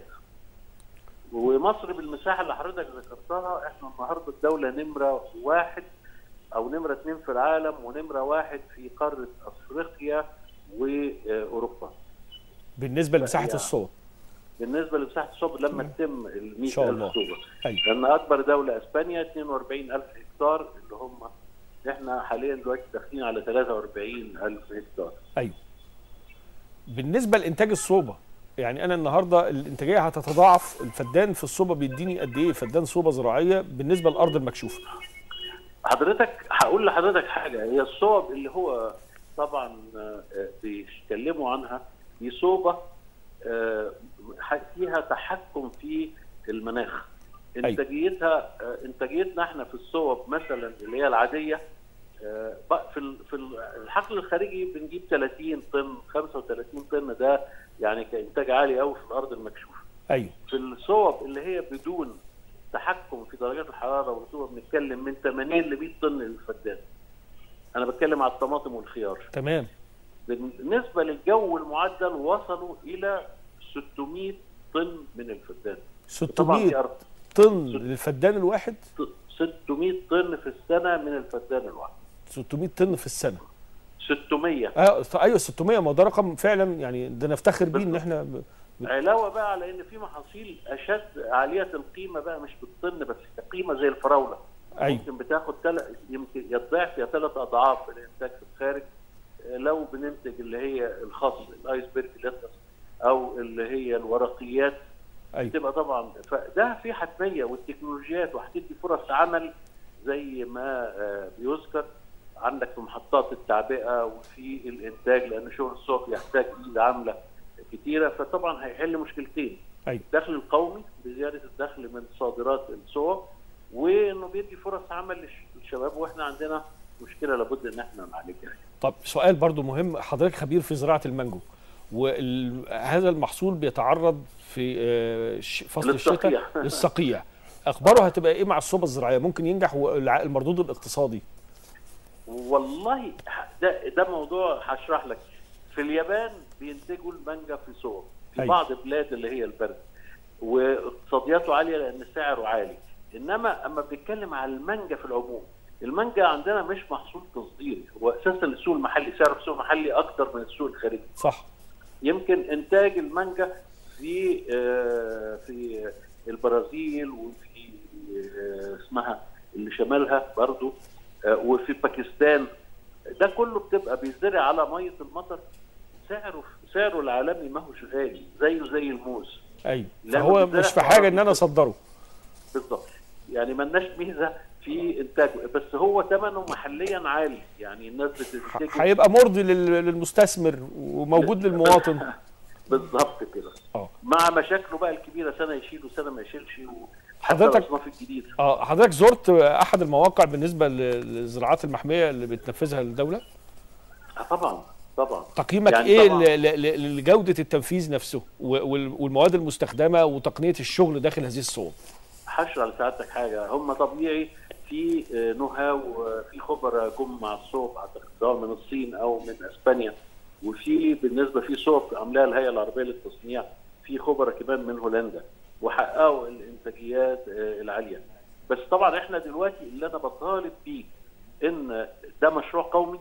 Speaker 5: ومصر بالمساحه اللي حضرتك ذكرتها احنا النهارده الدوله نمره واحد او نمره اثنين في العالم ونمره واحد في قاره افريقيا واوروبا.
Speaker 2: بالنسبه لمساحه
Speaker 5: يعني
Speaker 2: الصوت
Speaker 5: بالنسبه لمساحه الصوب لما تتم ال
Speaker 2: إن شاء
Speaker 5: 100000
Speaker 2: الله.
Speaker 5: صوبه
Speaker 2: ايوه
Speaker 5: لان اكبر دوله اسبانيا 42000 هكتار اللي هم احنا حاليا دلوقتي داخلين على 43000 هكتار
Speaker 2: ايوه بالنسبه لانتاج الصوبه يعني انا النهارده الانتاجيه هتتضاعف الفدان في الصوبه بيديني قد ايه فدان صوبه زراعيه بالنسبه للارض المكشوفه
Speaker 5: حضرتك هقول لحضرتك حاجه هي الصوب اللي هو طبعا آه، بيتكلموا عنها دي صوبه آه، فيها تحكم في المناخ انتاجيتها آه، انتاجيتنا احنا في الصوب مثلا اللي هي العاديه آه، بق- في ال- في ال- الحقل الخارجي بنجيب 30 طن 35 طن ده يعني كانتاج عالي قوي في الارض المكشوفه
Speaker 2: ايوه
Speaker 5: في الصوب اللي هي بدون تحكم في درجات الحراره والرطوبه بنتكلم من 80 ل 100 طن للفدان. انا بتكلم على الطماطم والخيار.
Speaker 2: تمام
Speaker 5: بالنسبه للجو المعدل وصلوا الى 600 طن من الفدان. طبعا في
Speaker 2: 600
Speaker 5: أرض
Speaker 2: طن للفدان الواحد
Speaker 5: 600 طن في السنه من الفدان الواحد.
Speaker 2: 600 طن في السنه
Speaker 5: 600
Speaker 2: آه ايوه 600 ما هو ده رقم فعلا يعني ده نفتخر بيه ان احنا ب...
Speaker 5: علاوه بقى على ان في محاصيل اشد عاليه القيمه بقى مش بالطن بس كقيمه زي الفراوله.
Speaker 2: ايوه
Speaker 5: ممكن بتاخد تل... يمكن يضعف يا ثلاث اضعاف الانتاج في الخارج آه، لو بننتج اللي هي الخاص الايسبرج ليتس او اللي هي الورقيات
Speaker 2: ايوه
Speaker 5: تبقى طبعا فده في حتميه والتكنولوجيات وهتدي فرص عمل زي ما آه، بيذكر عندك في محطات التعبئه وفي الانتاج لان شغل الصوف يحتاج ايد عامله كتيره فطبعا هيحل مشكلتين
Speaker 2: ايوه
Speaker 5: الدخل القومي بزياده الدخل من صادرات الصور وانه بيدي فرص عمل للش- للشباب واحنا عندنا مشكله لابد ان احنا نعالجها
Speaker 2: طب سؤال برضو مهم حضرتك خبير في زراعه المانجو وهذا المحصول بيتعرض في آه، ش- فصل
Speaker 5: للصقيع.
Speaker 2: الشتاء للصقيع اخباره هتبقى ايه مع الصوبه الزراعيه ممكن ينجح والمردود الاقتصادي
Speaker 5: والله ده ده موضوع هشرح لك في اليابان بينتجوا المانجا في صور في
Speaker 2: أيوة.
Speaker 5: بعض البلاد اللي هي البرد واقتصادياته عاليه لان سعره عالي انما اما بنتكلم على المانجا في العموم المانجا عندنا مش محصول تصديري هو اساسا السوق المحلي سعره في السوق المحلي اكتر من السوق الخارجي
Speaker 2: صح
Speaker 5: يمكن انتاج المانجا في آه، في البرازيل وفي آه، اسمها اللي شمالها برضو آه، وفي باكستان ده كله بتبقى بيزرع على ميه المطر سعره سعره العالمي ما هوش غالي زيه زي الموز
Speaker 2: ايوه
Speaker 5: لما
Speaker 2: فهو
Speaker 5: بيتزرع
Speaker 2: مش في
Speaker 5: في
Speaker 2: حاجه ان
Speaker 5: أرض
Speaker 2: انا اصدره
Speaker 5: بالظبط يعني ملناش ميزه في انتاجه بس هو ثمنه محليا عالي يعني الناس بتنتجه
Speaker 2: هيبقى مرضي لل- للمستثمر وموجود للمواطن
Speaker 5: بالظبط كده
Speaker 2: اه
Speaker 5: مع مشاكله بقى الكبيره سنه يشيل وسنه ما يشيلش و- حتى
Speaker 2: حضرتك-
Speaker 5: الاصناف الجديده
Speaker 2: اه حضرتك زرت احد المواقع بالنسبه ل- للزراعات المحميه اللي بتنفذها الدوله
Speaker 5: آه طبعا طبعا
Speaker 2: تقييمك
Speaker 5: يعني
Speaker 2: ايه
Speaker 5: طبعاً.
Speaker 2: ل- ل- ل- لجوده التنفيذ نفسه و- وال- والمواد المستخدمه وتقنيه الشغل داخل هذه الصوب
Speaker 5: هشرح لسعادتك حاجه هم طبيعي في آه، نو هاو آه، في خبراء جم مع الصوب اعتقد سواء من الصين او من اسبانيا وفي بالنسبه في صوب عاملاها الهيئه العربيه للتصنيع في خبراء كمان من هولندا وحققوا الانتاجيات آه، العاليه بس طبعا احنا دلوقتي اللي انا بطالب بيه ان ده مشروع قومي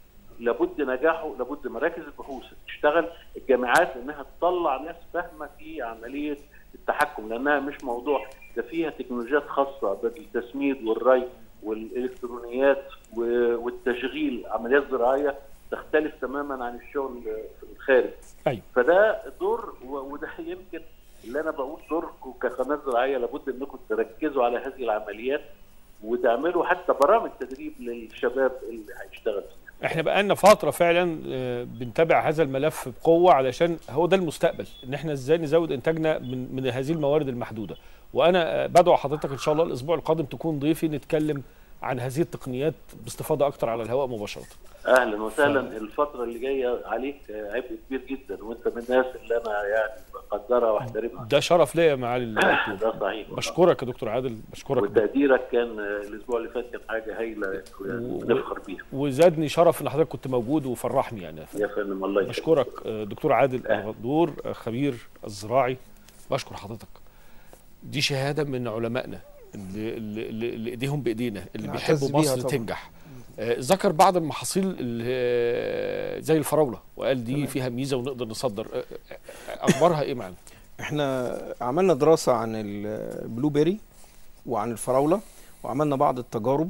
Speaker 5: لابد نجاحه لابد مراكز البحوث تشتغل الجامعات انها تطلع ناس فاهمه في عمليه التحكم لانها مش موضوع ده فيها تكنولوجيات خاصه بالتسميد والري والالكترونيات و- والتشغيل عمليات زراعيه تختلف تماما عن الشغل في الخارج
Speaker 2: ايوه
Speaker 5: فده دور و- وده يمكن اللي انا بقول دوركم كقناه زراعيه لابد انكم تركزوا على هذه العمليات وتعملوا حتى برامج تدريب للشباب اللي هيشتغل فيها
Speaker 2: احنا بقالنا فتره فعلا آه، بنتابع هذا الملف بقوه علشان هو ده المستقبل ان احنا ازاي نزود انتاجنا من من هذه الموارد المحدوده وانا آه، بدعو حضرتك ان شاء الله الاسبوع القادم تكون ضيفي نتكلم عن هذه التقنيات باستفاضه اكتر على الهواء مباشره
Speaker 5: اهلا وسهلا الفتره اللي جايه عليك عبء كبير جدا وانت من الناس اللي انا يعني بقدرها واحترمها
Speaker 2: ده شرف ليا يا معالي الدكتور
Speaker 5: ده صحيح
Speaker 2: بشكرك يا دكتور عادل بشكرك
Speaker 5: وتقديرك كان الاسبوع اللي فات كان حاجه هايله يعني
Speaker 2: و-
Speaker 5: نفخر بيها
Speaker 2: وزادني شرف ان حضرتك كنت موجود وفرحني يعني يا فندم.
Speaker 5: يا فندم الله يخليك
Speaker 2: بشكرك آه، دكتور عادل الغدور آه، خبير الزراعي بشكر حضرتك دي شهاده من علمائنا اللي, اللي, اللي اللي ايديهم بايدينا اللي
Speaker 3: نعتز
Speaker 2: بيحبوا
Speaker 3: بيها
Speaker 2: مصر
Speaker 3: طبعاً.
Speaker 2: تنجح آه، ذكر بعض المحاصيل اللي آه، زي الفراوله وقال دي فيها ميزه ونقدر نصدر آه، آه، اخبارها ايه معانا
Speaker 3: احنا عملنا دراسة عن البلو بيري وعن الفراولة وعملنا بعض التجارب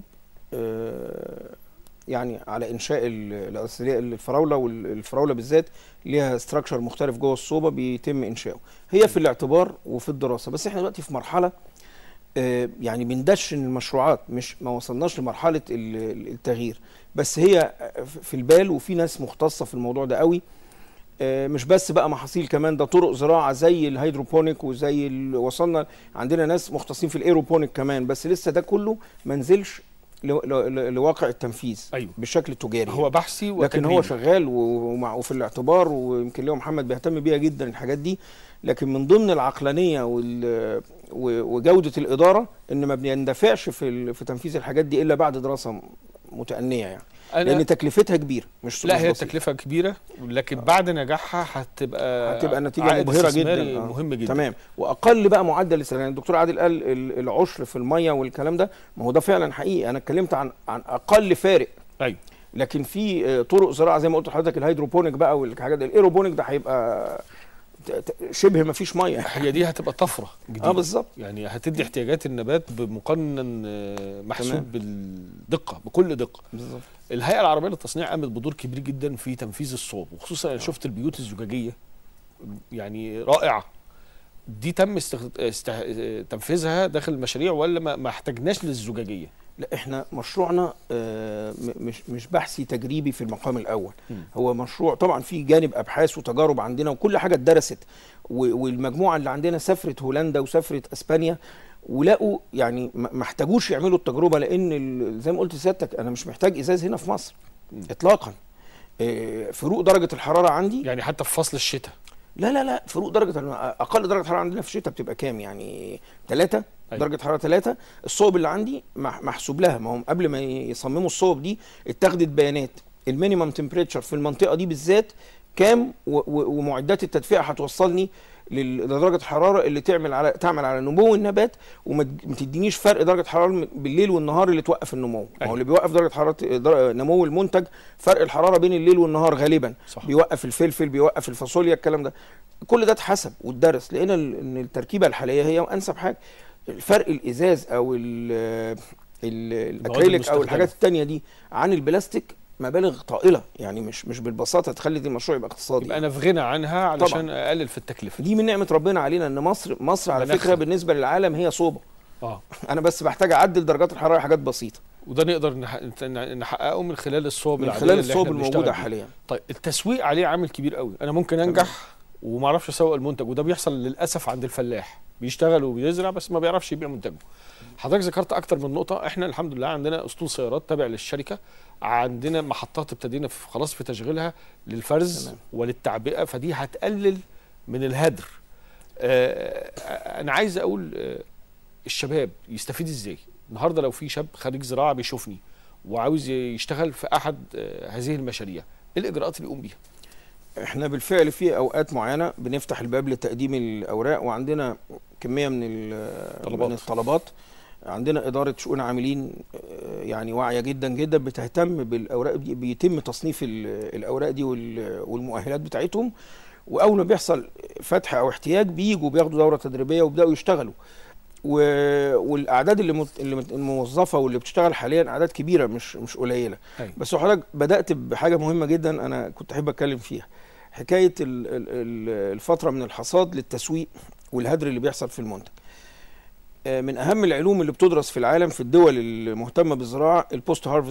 Speaker 3: آه، يعني على انشاء ال- الأصل- الفراولة والفراولة بالذات ليها استراكشر مختلف جوه الصوبة بيتم انشاؤه هي في الاعتبار وفي الدراسة بس احنا دلوقتي في مرحلة آه، يعني بندشن المشروعات مش ما وصلناش لمرحلة ال- ال- التغيير بس هي في البال وفي ناس مختصة في الموضوع ده قوي آه، مش بس بقى محاصيل كمان ده طرق زراعه زي الهيدروبونيك وزي ال... وصلنا عندنا ناس مختصين في الايروبونيك كمان بس لسه ده كله ما نزلش ل... ل... ل... لواقع التنفيذ
Speaker 2: أيوه.
Speaker 3: بالشكل التجاري
Speaker 2: هو بحثي
Speaker 3: لكن هو
Speaker 2: وتجريبي.
Speaker 3: شغال و- ومع وفي الاعتبار ويمكن ليه محمد بيهتم بيها جدا الحاجات دي لكن من ضمن العقلانيه وال و- وجوده الاداره ان ما بيندفعش في ال... في تنفيذ الحاجات دي الا بعد دراسه متأنية يعني
Speaker 2: أنا
Speaker 3: لان تكلفتها كبيره مش
Speaker 2: لا
Speaker 3: مش
Speaker 2: هي
Speaker 3: بسيطة.
Speaker 2: التكلفه كبيره لكن بعد نجاحها هتبقى
Speaker 3: هتبقى نتيجه
Speaker 2: عائد
Speaker 3: مبهره
Speaker 2: استثماري
Speaker 3: جدا آه.
Speaker 2: مهم جدا
Speaker 3: تمام واقل بقى معدل الاستهلاك يعني الدكتور عادل قال ال- العشر في الميه والكلام ده ما هو ده فعلا حقيقي انا اتكلمت عن عن اقل فارق
Speaker 2: ايوه
Speaker 3: لكن في آه، طرق زراعه زي ما قلت لحضرتك الهيدروبونيك بقى والحاجات دي الايروبونيك ده هيبقى ت- ت- شبه ما فيش ميه
Speaker 2: هي دي هتبقى طفره جديده
Speaker 3: اه بالظبط
Speaker 2: يعني هتدي احتياجات النبات بمقنن آه،
Speaker 3: تمام.
Speaker 2: محسوب بالدقه بكل دقه
Speaker 3: بالظبط
Speaker 2: الهيئه العربيه للتصنيع قامت بدور كبير جدا في تنفيذ الصوب وخصوصا انا شفت البيوت الزجاجيه يعني رائعه دي تم استخد... است... تنفيذها داخل المشاريع ولا ما, ما احتاجناش للزجاجيه
Speaker 3: لا احنا مشروعنا آه، م- مش مش بحثي تجريبي في المقام الاول
Speaker 2: مم.
Speaker 3: هو مشروع طبعا في جانب ابحاث وتجارب عندنا وكل حاجه اتدرست و- والمجموعه اللي عندنا سافرت هولندا وسافرت اسبانيا ولقوا يعني ما ما احتاجوش يعملوا التجربه لان ال- زي ما قلت لسيادتك انا مش محتاج ازاز هنا في مصر
Speaker 2: مم.
Speaker 3: اطلاقا آه، فروق درجه الحراره عندي
Speaker 2: يعني حتى في فصل الشتاء
Speaker 3: لا لا لا فروق درجه اقل درجه حراره عندنا في الشتاء بتبقى كام يعني ثلاثة
Speaker 2: أيوة.
Speaker 3: درجه حراره ثلاثة الصوب اللي عندي مح- محسوب لها ما هم قبل ما يصمموا الصوب دي اتخذت بيانات المينيمم تمبريتشر في المنطقه دي بالذات كام و- و- ومعدات التدفئه هتوصلني لل- لدرجه الحراره اللي تعمل على تعمل على نمو النبات وما ت- ما تدينيش فرق درجه حراره من- بالليل والنهار اللي توقف النمو ما
Speaker 2: أيوة.
Speaker 3: هو اللي بيوقف درجه حراره در- نمو المنتج فرق الحراره بين الليل والنهار غالبا
Speaker 2: صح.
Speaker 3: بيوقف الفلفل بيوقف الفاصوليا الكلام ده كل ده اتحسب واتدرس لقينا ال- ان التركيبه الحاليه هي انسب حاجه الفرق الازاز او ال- ال- الاكريليك او
Speaker 2: المستخدمة.
Speaker 3: الحاجات التانية دي عن البلاستيك مبالغ طائله يعني مش مش بالبساطه تخلي المشروع يبقى اقتصادي
Speaker 2: يبقى انا في غنى عنها علشان اقلل في التكلفه
Speaker 3: دي من نعمه ربنا علينا ان مصر مصر على
Speaker 2: مناخها.
Speaker 3: فكره بالنسبه للعالم هي صوبه
Speaker 2: اه
Speaker 3: انا بس بحتاج اعدل درجات الحراره حاجات بسيطه
Speaker 2: وده نقدر نح- نحققه من خلال الصوب
Speaker 3: من
Speaker 2: العادية
Speaker 3: خلال
Speaker 2: اللي
Speaker 3: الصوب
Speaker 2: احنا بنشتغل
Speaker 3: الموجوده
Speaker 2: بيها.
Speaker 3: حاليا
Speaker 2: طيب التسويق عليه عامل كبير قوي انا ممكن انجح وما اعرفش اسوق المنتج وده بيحصل للاسف عند الفلاح بيشتغل وبيزرع بس ما بيعرفش يبيع منتجه حضرتك ذكرت اكتر من نقطه احنا الحمد لله عندنا اسطول سيارات تابع للشركه عندنا محطات ابتدينا في خلاص في تشغيلها للفرز
Speaker 3: تمام.
Speaker 2: وللتعبئه فدي هتقلل من الهدر آه انا عايز اقول آه الشباب يستفيد ازاي النهارده لو في شاب خريج زراعه بيشوفني وعاوز يشتغل في احد آه هذه المشاريع ايه الاجراءات اللي يقوم بيها
Speaker 3: احنا بالفعل في اوقات معينه بنفتح الباب لتقديم الاوراق وعندنا كميه من ال-
Speaker 2: طلبات.
Speaker 3: من الطلبات عندنا اداره شؤون عاملين آه، يعني واعيه جدا جدا بتهتم بالاوراق دي بيتم تصنيف ال- الاوراق دي وال- والمؤهلات بتاعتهم واول ما بيحصل فتح او احتياج بيجوا بياخدوا دوره تدريبيه ويبداوا يشتغلوا و... والاعداد اللي مت... اللي مت- الموظفه واللي بتشتغل حاليا اعداد كبيره مش مش قليله
Speaker 2: أيوة.
Speaker 3: بس حضرتك بدات بحاجه مهمه جدا انا كنت احب اتكلم فيها حكايه ال- ال- ال- الفتره من الحصاد للتسويق والهدر اللي بيحصل في المنتج آه، من اهم العلوم اللي بتدرس في العالم في الدول المهتمه بالزراعه البوست هارفست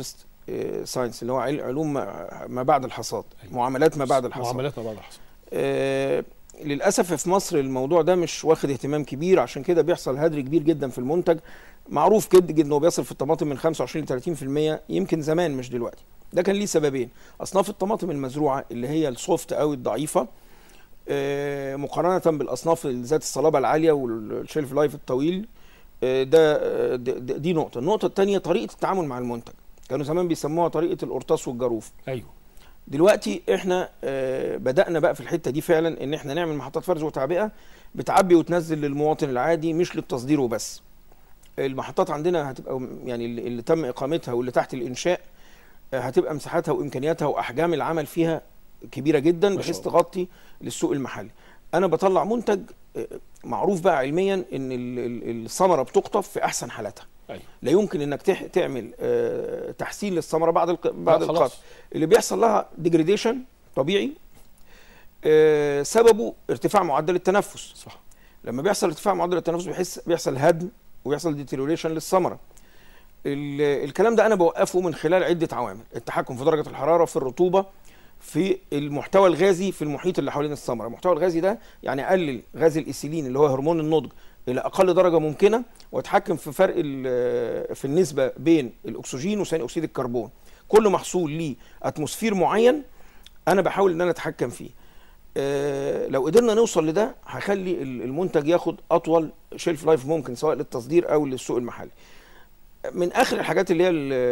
Speaker 3: ساينس اللي هو عل- علوم ما ما بعد الحصاد معاملات ما بعد الحصاد
Speaker 2: معاملات ما بعد الحصاد
Speaker 3: آه، للاسف في مصر الموضوع ده مش واخد اهتمام كبير عشان كده بيحصل هدر كبير جدا في المنتج معروف كده جدا انه بيصل في الطماطم من 25 ل 30% يمكن زمان مش دلوقتي ده كان ليه سببين اصناف الطماطم المزروعه اللي هي السوفت او الضعيفه آه، مقارنه بالاصناف ذات الصلابه العاليه والشيلف لايف الطويل آه، ده آه، د- د- دي نقطه النقطه الثانيه طريقه التعامل مع المنتج كانوا زمان بيسموها طريقه القرطاس والجاروف
Speaker 2: ايوه
Speaker 3: دلوقتي احنا آه، بدأنا بقى في الحتة دي فعلا ان احنا نعمل محطات فرز وتعبئة بتعبي وتنزل للمواطن العادي مش للتصدير وبس المحطات عندنا هتبقى يعني اللي اللي تم اقامتها واللي تحت الانشاء آه، هتبقى مساحاتها وامكانياتها واحجام العمل فيها كبيرة جدا
Speaker 2: ما
Speaker 3: بحيث
Speaker 2: شاء الله.
Speaker 3: تغطي للسوق المحلي انا بطلع منتج آه، معروف بقى علميا ان ال- ال- الثمرة بتقطف في احسن حالاتها
Speaker 2: ايوه
Speaker 3: لا يمكن انك تح- تعمل آه، تحسين للثمره بعد الق... بعد
Speaker 2: لا، خلاص.
Speaker 3: القطف اللي بيحصل لها ديجريديشن طبيعي آه، سببه ارتفاع معدل التنفس
Speaker 2: صح
Speaker 3: لما بيحصل ارتفاع معدل التنفس بيحس بيحصل هدم ويحصل ديتيريوريشن للثمره ال- الكلام ده انا بوقفه من خلال عده عوامل التحكم في درجه الحراره في الرطوبه في المحتوى الغازي في المحيط اللي حوالين الثمره المحتوى الغازي ده يعني اقلل غاز الايثيلين اللي هو هرمون النضج الى اقل درجه ممكنه واتحكم في فرق ال- في النسبه بين الاكسجين وثاني اكسيد الكربون كل محصول ليه اتموسفير معين انا بحاول ان انا اتحكم فيه آه، لو قدرنا نوصل لده هخلي ال- المنتج ياخد اطول شيلف لايف ممكن سواء للتصدير او للسوق المحلي من اخر الحاجات اللي هي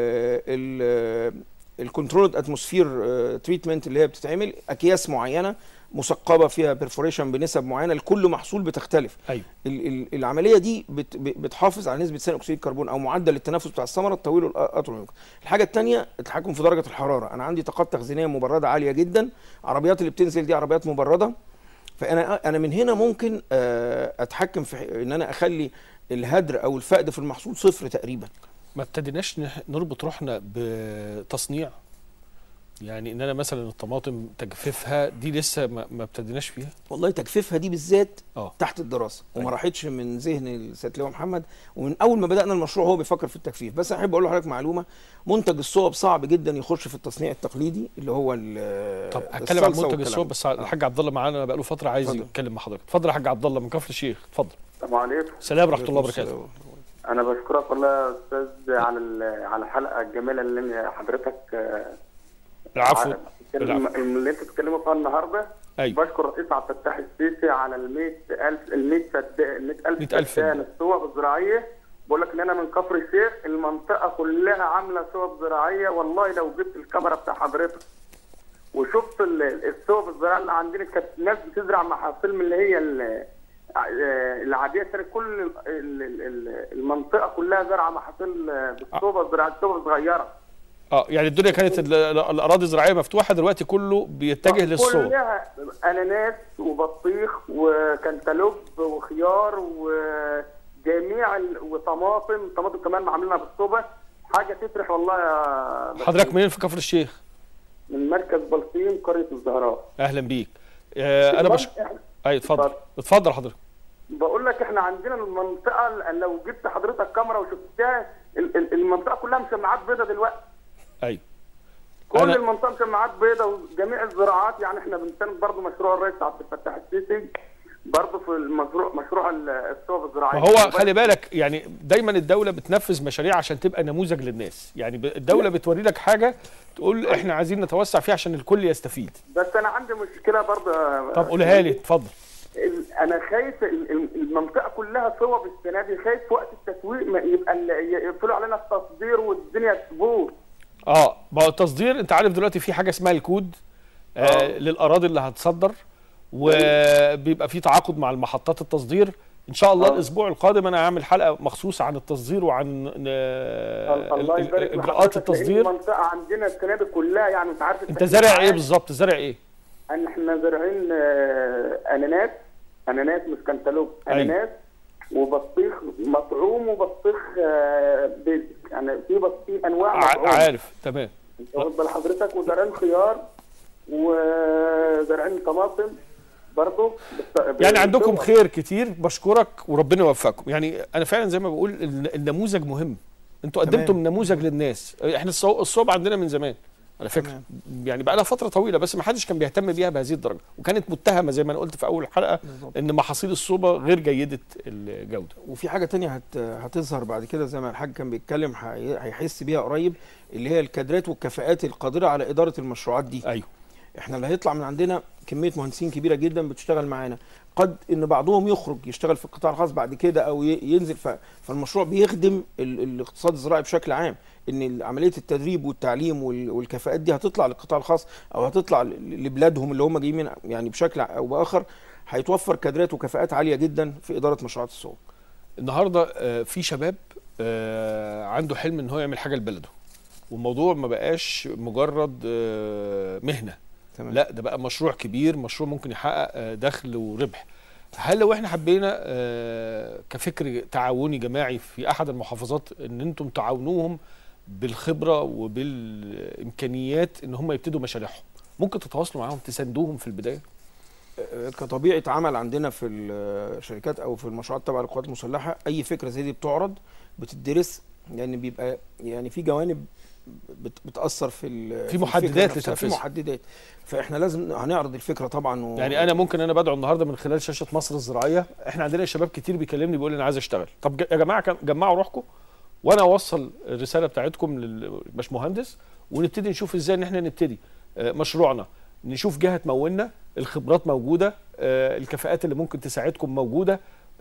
Speaker 3: الكنترولد اتموسفير تريتمنت اللي هي بتتعمل اكياس معينه مثقبه فيها بيرفوريشن بنسب معينه لكل محصول بتختلف
Speaker 2: ايوه
Speaker 3: ال- ال- العمليه دي بت ب- بتحافظ على نسبه ثاني اكسيد الكربون او معدل التنفس بتاع الثمره الطويل والاطول ممكن الحاجه الثانيه التحكم في درجه الحراره انا عندي طاقات تخزينيه مبرده عاليه جدا عربيات اللي بتنزل دي عربيات مبرده فانا انا من هنا ممكن آه، اتحكم في ح- ان انا اخلي الهدر او الفقد في المحصول صفر تقريبا
Speaker 2: ما ابتديناش نح- نربط روحنا بتصنيع يعني ان انا مثلا الطماطم تجفيفها دي لسه ما ما ابتديناش فيها
Speaker 3: والله تجفيفها دي بالذات
Speaker 2: اه
Speaker 3: تحت الدراسه وما
Speaker 2: أيوة.
Speaker 3: راحتش من ذهن السيد لواء محمد ومن اول ما بدانا المشروع هو بيفكر في التجفيف بس انا احب اقول لحضرتك معلومه منتج الصوب صعب جدا يخش في التصنيع التقليدي اللي هو ال-
Speaker 2: طب هتكلم عن
Speaker 3: الصلصة
Speaker 2: منتج
Speaker 3: والكلام
Speaker 2: الصوب
Speaker 3: ده.
Speaker 2: بس الحاج عبد الله معانا بقاله فتره عايز
Speaker 3: اتفضل.
Speaker 2: يتكلم مع حضرتك اتفضل يا حاج عبد الله من كفر الشيخ اتفضل
Speaker 4: السلام عليكم
Speaker 2: سلام ورحمه الله
Speaker 3: عليكم
Speaker 2: وبركاته
Speaker 3: السلام.
Speaker 4: انا بشكرك والله يا استاذ على ال- على الحلقه الجميله اللي حضرتك آه،
Speaker 2: العفو
Speaker 4: بتتكلم- اللي انتوا بتتكلموا فيها النهارده
Speaker 2: ايوه
Speaker 4: بشكر الرئيس عبد الفتاح السيسي على ال 100000 ال 100 ال 100000
Speaker 2: 100,000
Speaker 4: فدان الصوب الزراعيه بقول لك ان انا من كفر الشيخ المنطقه كلها عامله صوب زراعيه والله لو جبت الكاميرا بتاع حضرتك وشفت ال- الصوب الزراعيه اللي عندنا كانت ناس بتزرع محاصيل من اللي هي ال- آه، العاديه كانت كل ال- ال- ال- المنطقه كلها زرعه محاصيل آه، بالصوبه الزراعيه الصوبه صغيره
Speaker 2: اه يعني الدنيا كانت ال- ال- الاراضي الزراعيه مفتوحه دلوقتي كله بيتجه للصوب
Speaker 4: كلها اناناس وبطيخ وكنتالوب وخيار وجميع ال... وطماطم طماطم كمان عاملينها بالصوبه حاجه تفرح والله يا باشا.
Speaker 2: حضرتك منين في كفر الشيخ
Speaker 4: من مركز بلطيم قريه الزهراء
Speaker 2: اهلا بيك آه انا بش اي اتفضل
Speaker 4: اتفضل.
Speaker 2: اتفضل حضرتك
Speaker 4: بقول لك احنا عندنا المنطقه ال- لو جبت حضرتك كاميرا وشفتها ال- ال- المنطقه كلها مشمعات بيضه دلوقتي
Speaker 2: ايوه
Speaker 4: كل
Speaker 2: أنا-
Speaker 4: المنطقه مشمعات بيضه وجميع الزراعات يعني احنا بنساند برضه مشروع الرئيس عبد الفتاح السيسي برضه في المشروع مشروع ال- الصوب الزراعيه
Speaker 2: ما هو خلي بالك يعني دايما الدوله بتنفذ مشاريع عشان تبقى نموذج للناس يعني ب- الدوله بتوري لك حاجه تقول احنا عايزين نتوسع فيها عشان الكل يستفيد
Speaker 4: بس انا عندي مشكله برضه يا-
Speaker 2: طب قولها لي اتفضل
Speaker 4: ال- انا خايف ال- ال- المنطقه كلها صوب السنه دي خايف وقت التسويق ما يبقى ال- يقفلوا علينا التصدير والدنيا تبوظ
Speaker 2: اه ما هو التصدير انت عارف دلوقتي في حاجه اسمها الكود آه
Speaker 4: آه.
Speaker 2: للاراضي اللي هتصدر وبيبقى في تعاقد مع المحطات التصدير ان شاء الله
Speaker 4: آه.
Speaker 2: الاسبوع القادم انا هعمل حلقه مخصوصه عن التصدير وعن آه،
Speaker 4: الله
Speaker 2: ال-
Speaker 4: يبارك
Speaker 2: اجراءات
Speaker 4: لحضرتك، لأن
Speaker 2: التصدير
Speaker 4: المنطقه عندنا السنه دي كلها يعني انت عارف
Speaker 2: انت زارع ايه بالظبط زارع ايه
Speaker 4: ان احنا زارعين آه، اناناس اناناس مش كنتالوب
Speaker 2: أيوة.
Speaker 4: اناناس وبطيخ مطعوم وبطيخ آه، بيزك يعني في بطيخ انواع
Speaker 2: ع-
Speaker 4: مطعوم
Speaker 2: عارف تمام
Speaker 4: واخد بال حضرتك وزارعين خيار وزارعين طماطم برضه
Speaker 2: يعني عندكم خير كتير بشكرك وربنا يوفقكم يعني انا فعلا زي ما بقول الن- النموذج مهم انتوا
Speaker 3: تمام.
Speaker 2: قدمتم نموذج للناس احنا الصو- الصوب عندنا من زمان على فكره
Speaker 3: تمام.
Speaker 2: يعني بقى لها فتره طويله بس ما حدش كان بيهتم بيها بهذه الدرجه وكانت متهمه زي ما انا قلت في اول الحلقه
Speaker 3: بالظبط.
Speaker 2: ان محاصيل الصوبه غير جيده الجوده
Speaker 3: وفي حاجه تانية هت... هتظهر بعد كده زي ما الحاج كان بيتكلم هي- هيحس بيها قريب اللي هي الكادرات والكفاءات القادره على اداره المشروعات دي
Speaker 2: ايوه
Speaker 3: احنا اللي هيطلع من عندنا كميه مهندسين كبيره جدا بتشتغل معانا قد ان بعضهم يخرج يشتغل في القطاع الخاص بعد كده او ي- ينزل ف... فالمشروع بيخدم ال... الاقتصاد الزراعي بشكل عام ان عمليه التدريب والتعليم وال... والكفاءات دي هتطلع للقطاع الخاص او هتطلع ل- لبلادهم اللي هم جايين من يعني بشكل او باخر هيتوفر كادرات وكفاءات عاليه جدا في اداره مشروعات السوق
Speaker 2: النهارده آه، في شباب آه، عنده حلم ان هو يعمل حاجه لبلده والموضوع ما بقاش مجرد آه، مهنه
Speaker 3: تمام
Speaker 2: لا ده بقى مشروع كبير مشروع ممكن يحقق آه، دخل وربح هل لو احنا حبينا آه، كفكر تعاوني جماعي في احد المحافظات ان انتم تعاونوهم بالخبره وبالامكانيات ان هم يبتدوا مشاريعهم ممكن تتواصلوا معاهم تساندوهم في البدايه
Speaker 3: كطبيعه عمل عندنا في الشركات او في المشروعات تبع القوات المسلحه اي فكره زي دي بتعرض بتدرس يعني بيبقى يعني في جوانب بت- بتاثر في ال-
Speaker 2: في
Speaker 3: الفكرة
Speaker 2: محددات
Speaker 3: نفسها، في
Speaker 2: لتنفيذها.
Speaker 3: محددات فاحنا لازم هنعرض الفكره طبعا و...
Speaker 2: يعني انا ممكن انا بدعو النهارده من خلال شاشه مصر الزراعيه احنا عندنا شباب كتير بيكلمني بيقول لي انا عايز اشتغل طب ج- يا جماعه كم- جمعوا روحكم وانا اوصل الرساله بتاعتكم للباشمهندس ونبتدي نشوف ازاي ان احنا نبتدي آه، مشروعنا نشوف جهه تمولنا الخبرات موجوده آه، الكفاءات اللي ممكن تساعدكم موجوده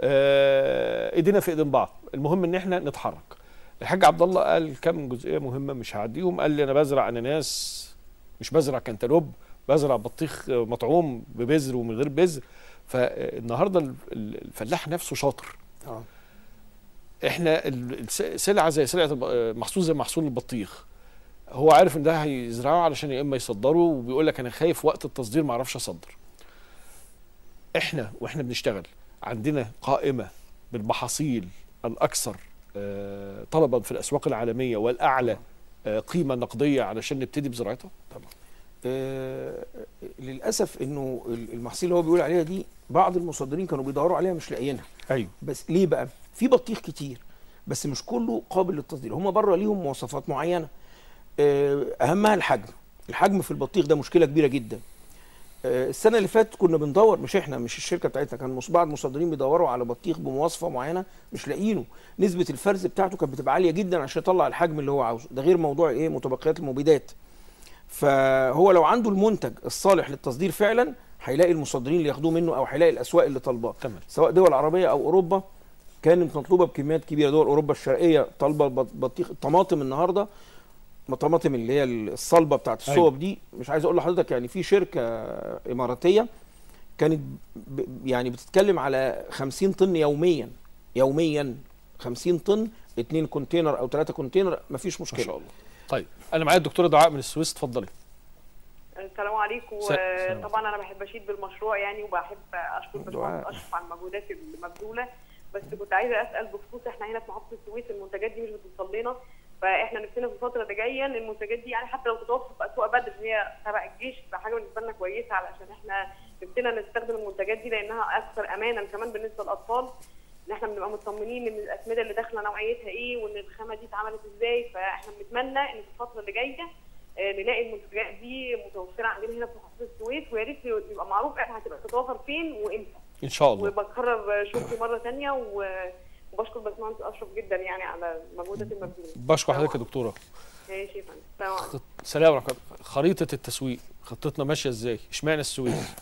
Speaker 2: آه، ايدينا في ايدين بعض المهم ان احنا نتحرك الحاج عبد الله قال كم جزئيه مهمه مش هعديهم قال لي انا بزرع اناناس مش بزرع كنتالوب بزرع بطيخ مطعوم ببذر ومن غير بذر فالنهارده ال- ال- الفلاح نفسه شاطر
Speaker 3: آه.
Speaker 2: احنا ال- الس- سلعه زي سلعه الب- محصول زي محصول البطيخ هو عارف ان ده هيزرعه علشان يا اما يصدره وبيقول لك انا خايف وقت التصدير ما اعرفش اصدر احنا واحنا بنشتغل عندنا قائمه بالمحاصيل الاكثر آه، طلبا في الاسواق العالميه والاعلى آه، قيمه نقديه علشان نبتدي بزراعتها
Speaker 3: آه للاسف انه ال- المحاصيل اللي هو بيقول عليها دي بعض المصدرين كانوا بيدوروا عليها مش لاقيينها
Speaker 2: ايوه
Speaker 3: بس ليه بقى في بطيخ كتير بس مش كله قابل للتصدير هم بره ليهم مواصفات معينه آه، اهمها الحجم الحجم في البطيخ ده مشكله كبيره جدا آه، السنه اللي فاتت كنا بندور مش احنا مش الشركه بتاعتنا كان مص- بعض المصدرين بيدوروا على بطيخ بمواصفه معينه مش لاقيينه نسبه الفرز بتاعته كانت بتبقى عاليه جدا عشان يطلع الحجم اللي هو عاوزه ده غير موضوع ايه متبقيات المبيدات فهو لو عنده المنتج الصالح للتصدير فعلا هيلاقي المصدرين اللي ياخدوه منه او هيلاقي الاسواق اللي طالباه
Speaker 2: تمام
Speaker 3: سواء دول عربيه او اوروبا كانت مطلوبه بكميات كبيره دول اوروبا الشرقيه طالبه البط- بطيخ الطماطم النهارده الطماطم اللي هي الصلبه بتاعت
Speaker 2: أيوة.
Speaker 3: الصوب دي مش عايز اقول لحضرتك يعني في شركه اماراتيه كانت ب يعني بتتكلم على 50 طن يوميا يوميا 50 طن اتنين كونتينر او ثلاثه كونتينر مفيش
Speaker 2: ما
Speaker 3: مشكله
Speaker 2: شاء الله طيب انا معايا الدكتوره دعاء من السويس اتفضلي
Speaker 6: السلام عليكم
Speaker 2: س-
Speaker 6: آه،
Speaker 2: سلام.
Speaker 6: طبعا انا بحب اشيد بالمشروع يعني وبحب اشكر
Speaker 3: دعاء.
Speaker 6: باشمهندس اشرف على المجهودات المبذوله بس كنت عايزه اسال بخصوص احنا هنا في محافظه السويس المنتجات دي مش بتوصل لنا فاحنا نفسنا في الفتره اللي جايه ان المنتجات دي يعني حتى لو تتوفر في اسواق بدر ان هي تبع الجيش تبقى حاجه بالنسبه لنا كويسه علشان احنا نفسنا نستخدم المنتجات دي لانها اكثر امانا كمان بالنسبه للاطفال ان احنا بنبقى مطمنين ان الاسمده اللي داخله نوعيتها ايه وان الخامه دي اتعملت ازاي فاحنا بنتمنى ان في الفتره اللي جايه آه، نلاقي المنتجات دي متوفره عندنا هنا في محافظه السويس ويا ريت يبقى معروف احنا هتبقى تتوفر فين وامتى
Speaker 2: ان شاء الله
Speaker 6: وبكرر شكري مره ثانيه وبشكر باشمهندس اشرف جدا يعني على مجهودات المبذوله
Speaker 2: بشكر حضرتك يا دكتوره
Speaker 6: ماشي يا فندم السلام عليكم
Speaker 2: خط- سلام ورحمه الله. خريطه التسويق خطتنا ماشيه ازاي اشمعنى السويس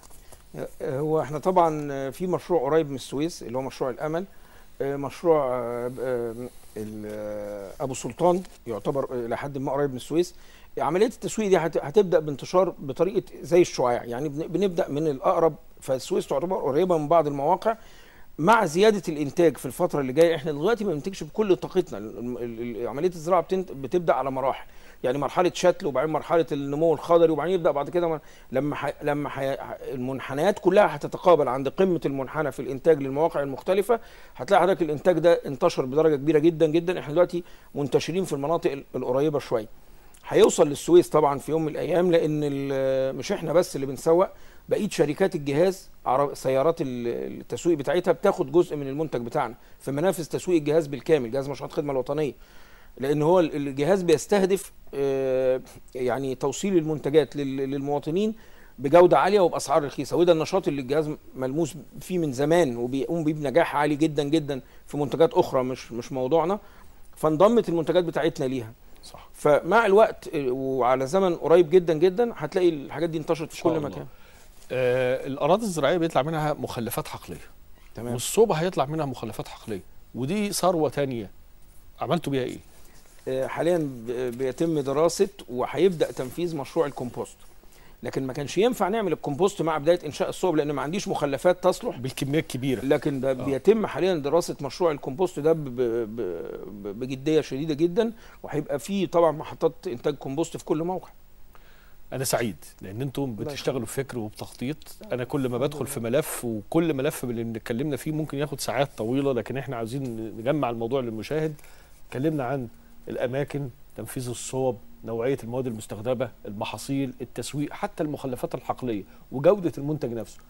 Speaker 3: هو احنا طبعا في مشروع قريب من السويس اللي هو مشروع الامل آه، مشروع آه، آه، ال- آه، ابو سلطان يعتبر الى حد ما قريب من السويس عمليه التسويق دي هت- هتبدا بانتشار بطريقه زي الشعاع يعني بن- بنبدا من الاقرب فالسويس تعتبر قريبه من بعض المواقع مع زياده الانتاج في الفتره اللي جايه احنا دلوقتي ما بننتجش بكل طاقتنا ال- ال- ال- عمليه الزراعه بتنت- بتبدا على مراحل يعني مرحله شتل وبعدين مرحله النمو الخضري وبعدين يبدا بعد كده م- لما ح... لما ح... المنحنيات كلها هتتقابل عند قمه المنحنى في الانتاج للمواقع المختلفه هتلاقي حضرتك الانتاج ده انتشر بدرجه كبيره جدا جدا احنا دلوقتي منتشرين في المناطق ال- القريبه شويه هيوصل للسويس طبعا في يوم من الايام لان ال- مش احنا بس اللي بنسوق بقيه شركات الجهاز عرب سيارات ال- التسويق بتاعتها بتاخد جزء من المنتج بتاعنا في منافذ تسويق الجهاز بالكامل جهاز مشروعات الخدمه الوطنيه لان هو ال- الجهاز بيستهدف آه، يعني توصيل المنتجات لل- للمواطنين بجوده عاليه وباسعار رخيصه وده النشاط اللي الجهاز ملموس فيه من زمان وبيقوم بيه بنجاح عالي جدا جدا في منتجات اخرى مش مش موضوعنا فانضمت المنتجات بتاعتنا ليها
Speaker 2: صح
Speaker 3: فمع الوقت آه، وعلى زمن قريب جدا جدا هتلاقي الحاجات دي انتشرت في
Speaker 2: إن شاء
Speaker 3: كل
Speaker 2: الله.
Speaker 3: مكان
Speaker 2: آه الاراضي الزراعيه بيطلع منها مخلفات حقليه
Speaker 3: تمام
Speaker 2: والصوبه هيطلع منها مخلفات حقليه ودي ثروه تانية عملتوا بيها ايه
Speaker 3: آه، حاليا ب- بيتم دراسه وهيبدا تنفيذ مشروع الكومبوست لكن ما كانش ينفع نعمل الكومبوست مع بدايه انشاء الصوب لان ما عنديش مخلفات تصلح
Speaker 2: بالكميات كبيره
Speaker 3: لكن ده بيتم حاليا دراسه مشروع الكومبوست ده ب- ب- ب- بجديه شديده جدا وهيبقى فيه طبعا محطات انتاج كومبوست في كل موقع
Speaker 2: انا سعيد لان انتم بتشتغلوا بفكر وبتخطيط انا كل ما بدخل في ملف وكل ملف من اللي اتكلمنا فيه ممكن ياخد ساعات طويله لكن احنا عاوزين نجمع الموضوع للمشاهد اتكلمنا عن الاماكن تنفيذ الصوب نوعيه المواد المستخدمه المحاصيل التسويق حتى المخلفات الحقليه وجوده المنتج نفسه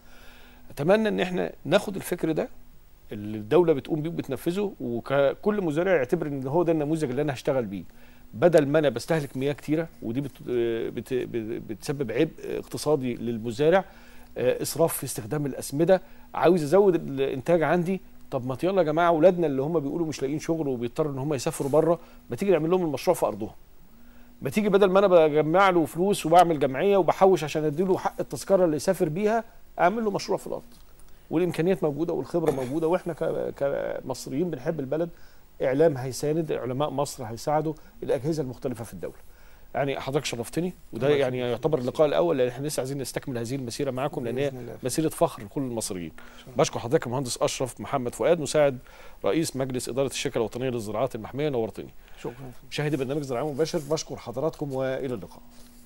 Speaker 2: اتمنى ان احنا ناخد الفكر ده اللي الدوله بتقوم بيه وبتنفذه وكل مزارع يعتبر ان هو ده النموذج اللي انا هشتغل بيه بدل ما انا بستهلك مياه كتيره ودي بت بت بت بتسبب عبء اقتصادي للمزارع آه، اسراف في استخدام الاسمده عاوز ازود الانتاج عندي طب ما يلا يا جماعه اولادنا اللي هم بيقولوا مش لاقيين شغل وبيضطروا ان هم يسافروا بره ما تيجي نعمل لهم المشروع في ارضهم ما تيجي بدل ما انا بجمع له فلوس وبعمل جمعيه وبحوش عشان اديله حق التذكره اللي يسافر بيها اعمل له مشروع في الارض والامكانيات موجوده والخبره موجوده واحنا ك- كمصريين بنحب البلد اعلام هيساند علماء مصر هيساعدوا الاجهزه المختلفه في الدوله يعني حضرتك شرفتني وده
Speaker 3: الله
Speaker 2: يعني يعتبر اللقاء الاول لان احنا لسه عايزين نستكمل هذه المسيره معاكم لان هي
Speaker 3: بإذن الله.
Speaker 2: مسيره فخر لكل المصريين بشكر حضرتك المهندس اشرف محمد فؤاد مساعد رئيس مجلس اداره الشركه الوطنيه للزراعات المحميه نورتني
Speaker 3: شكرا
Speaker 2: مشاهدي برنامج زراعه مباشر بشكر حضراتكم والى اللقاء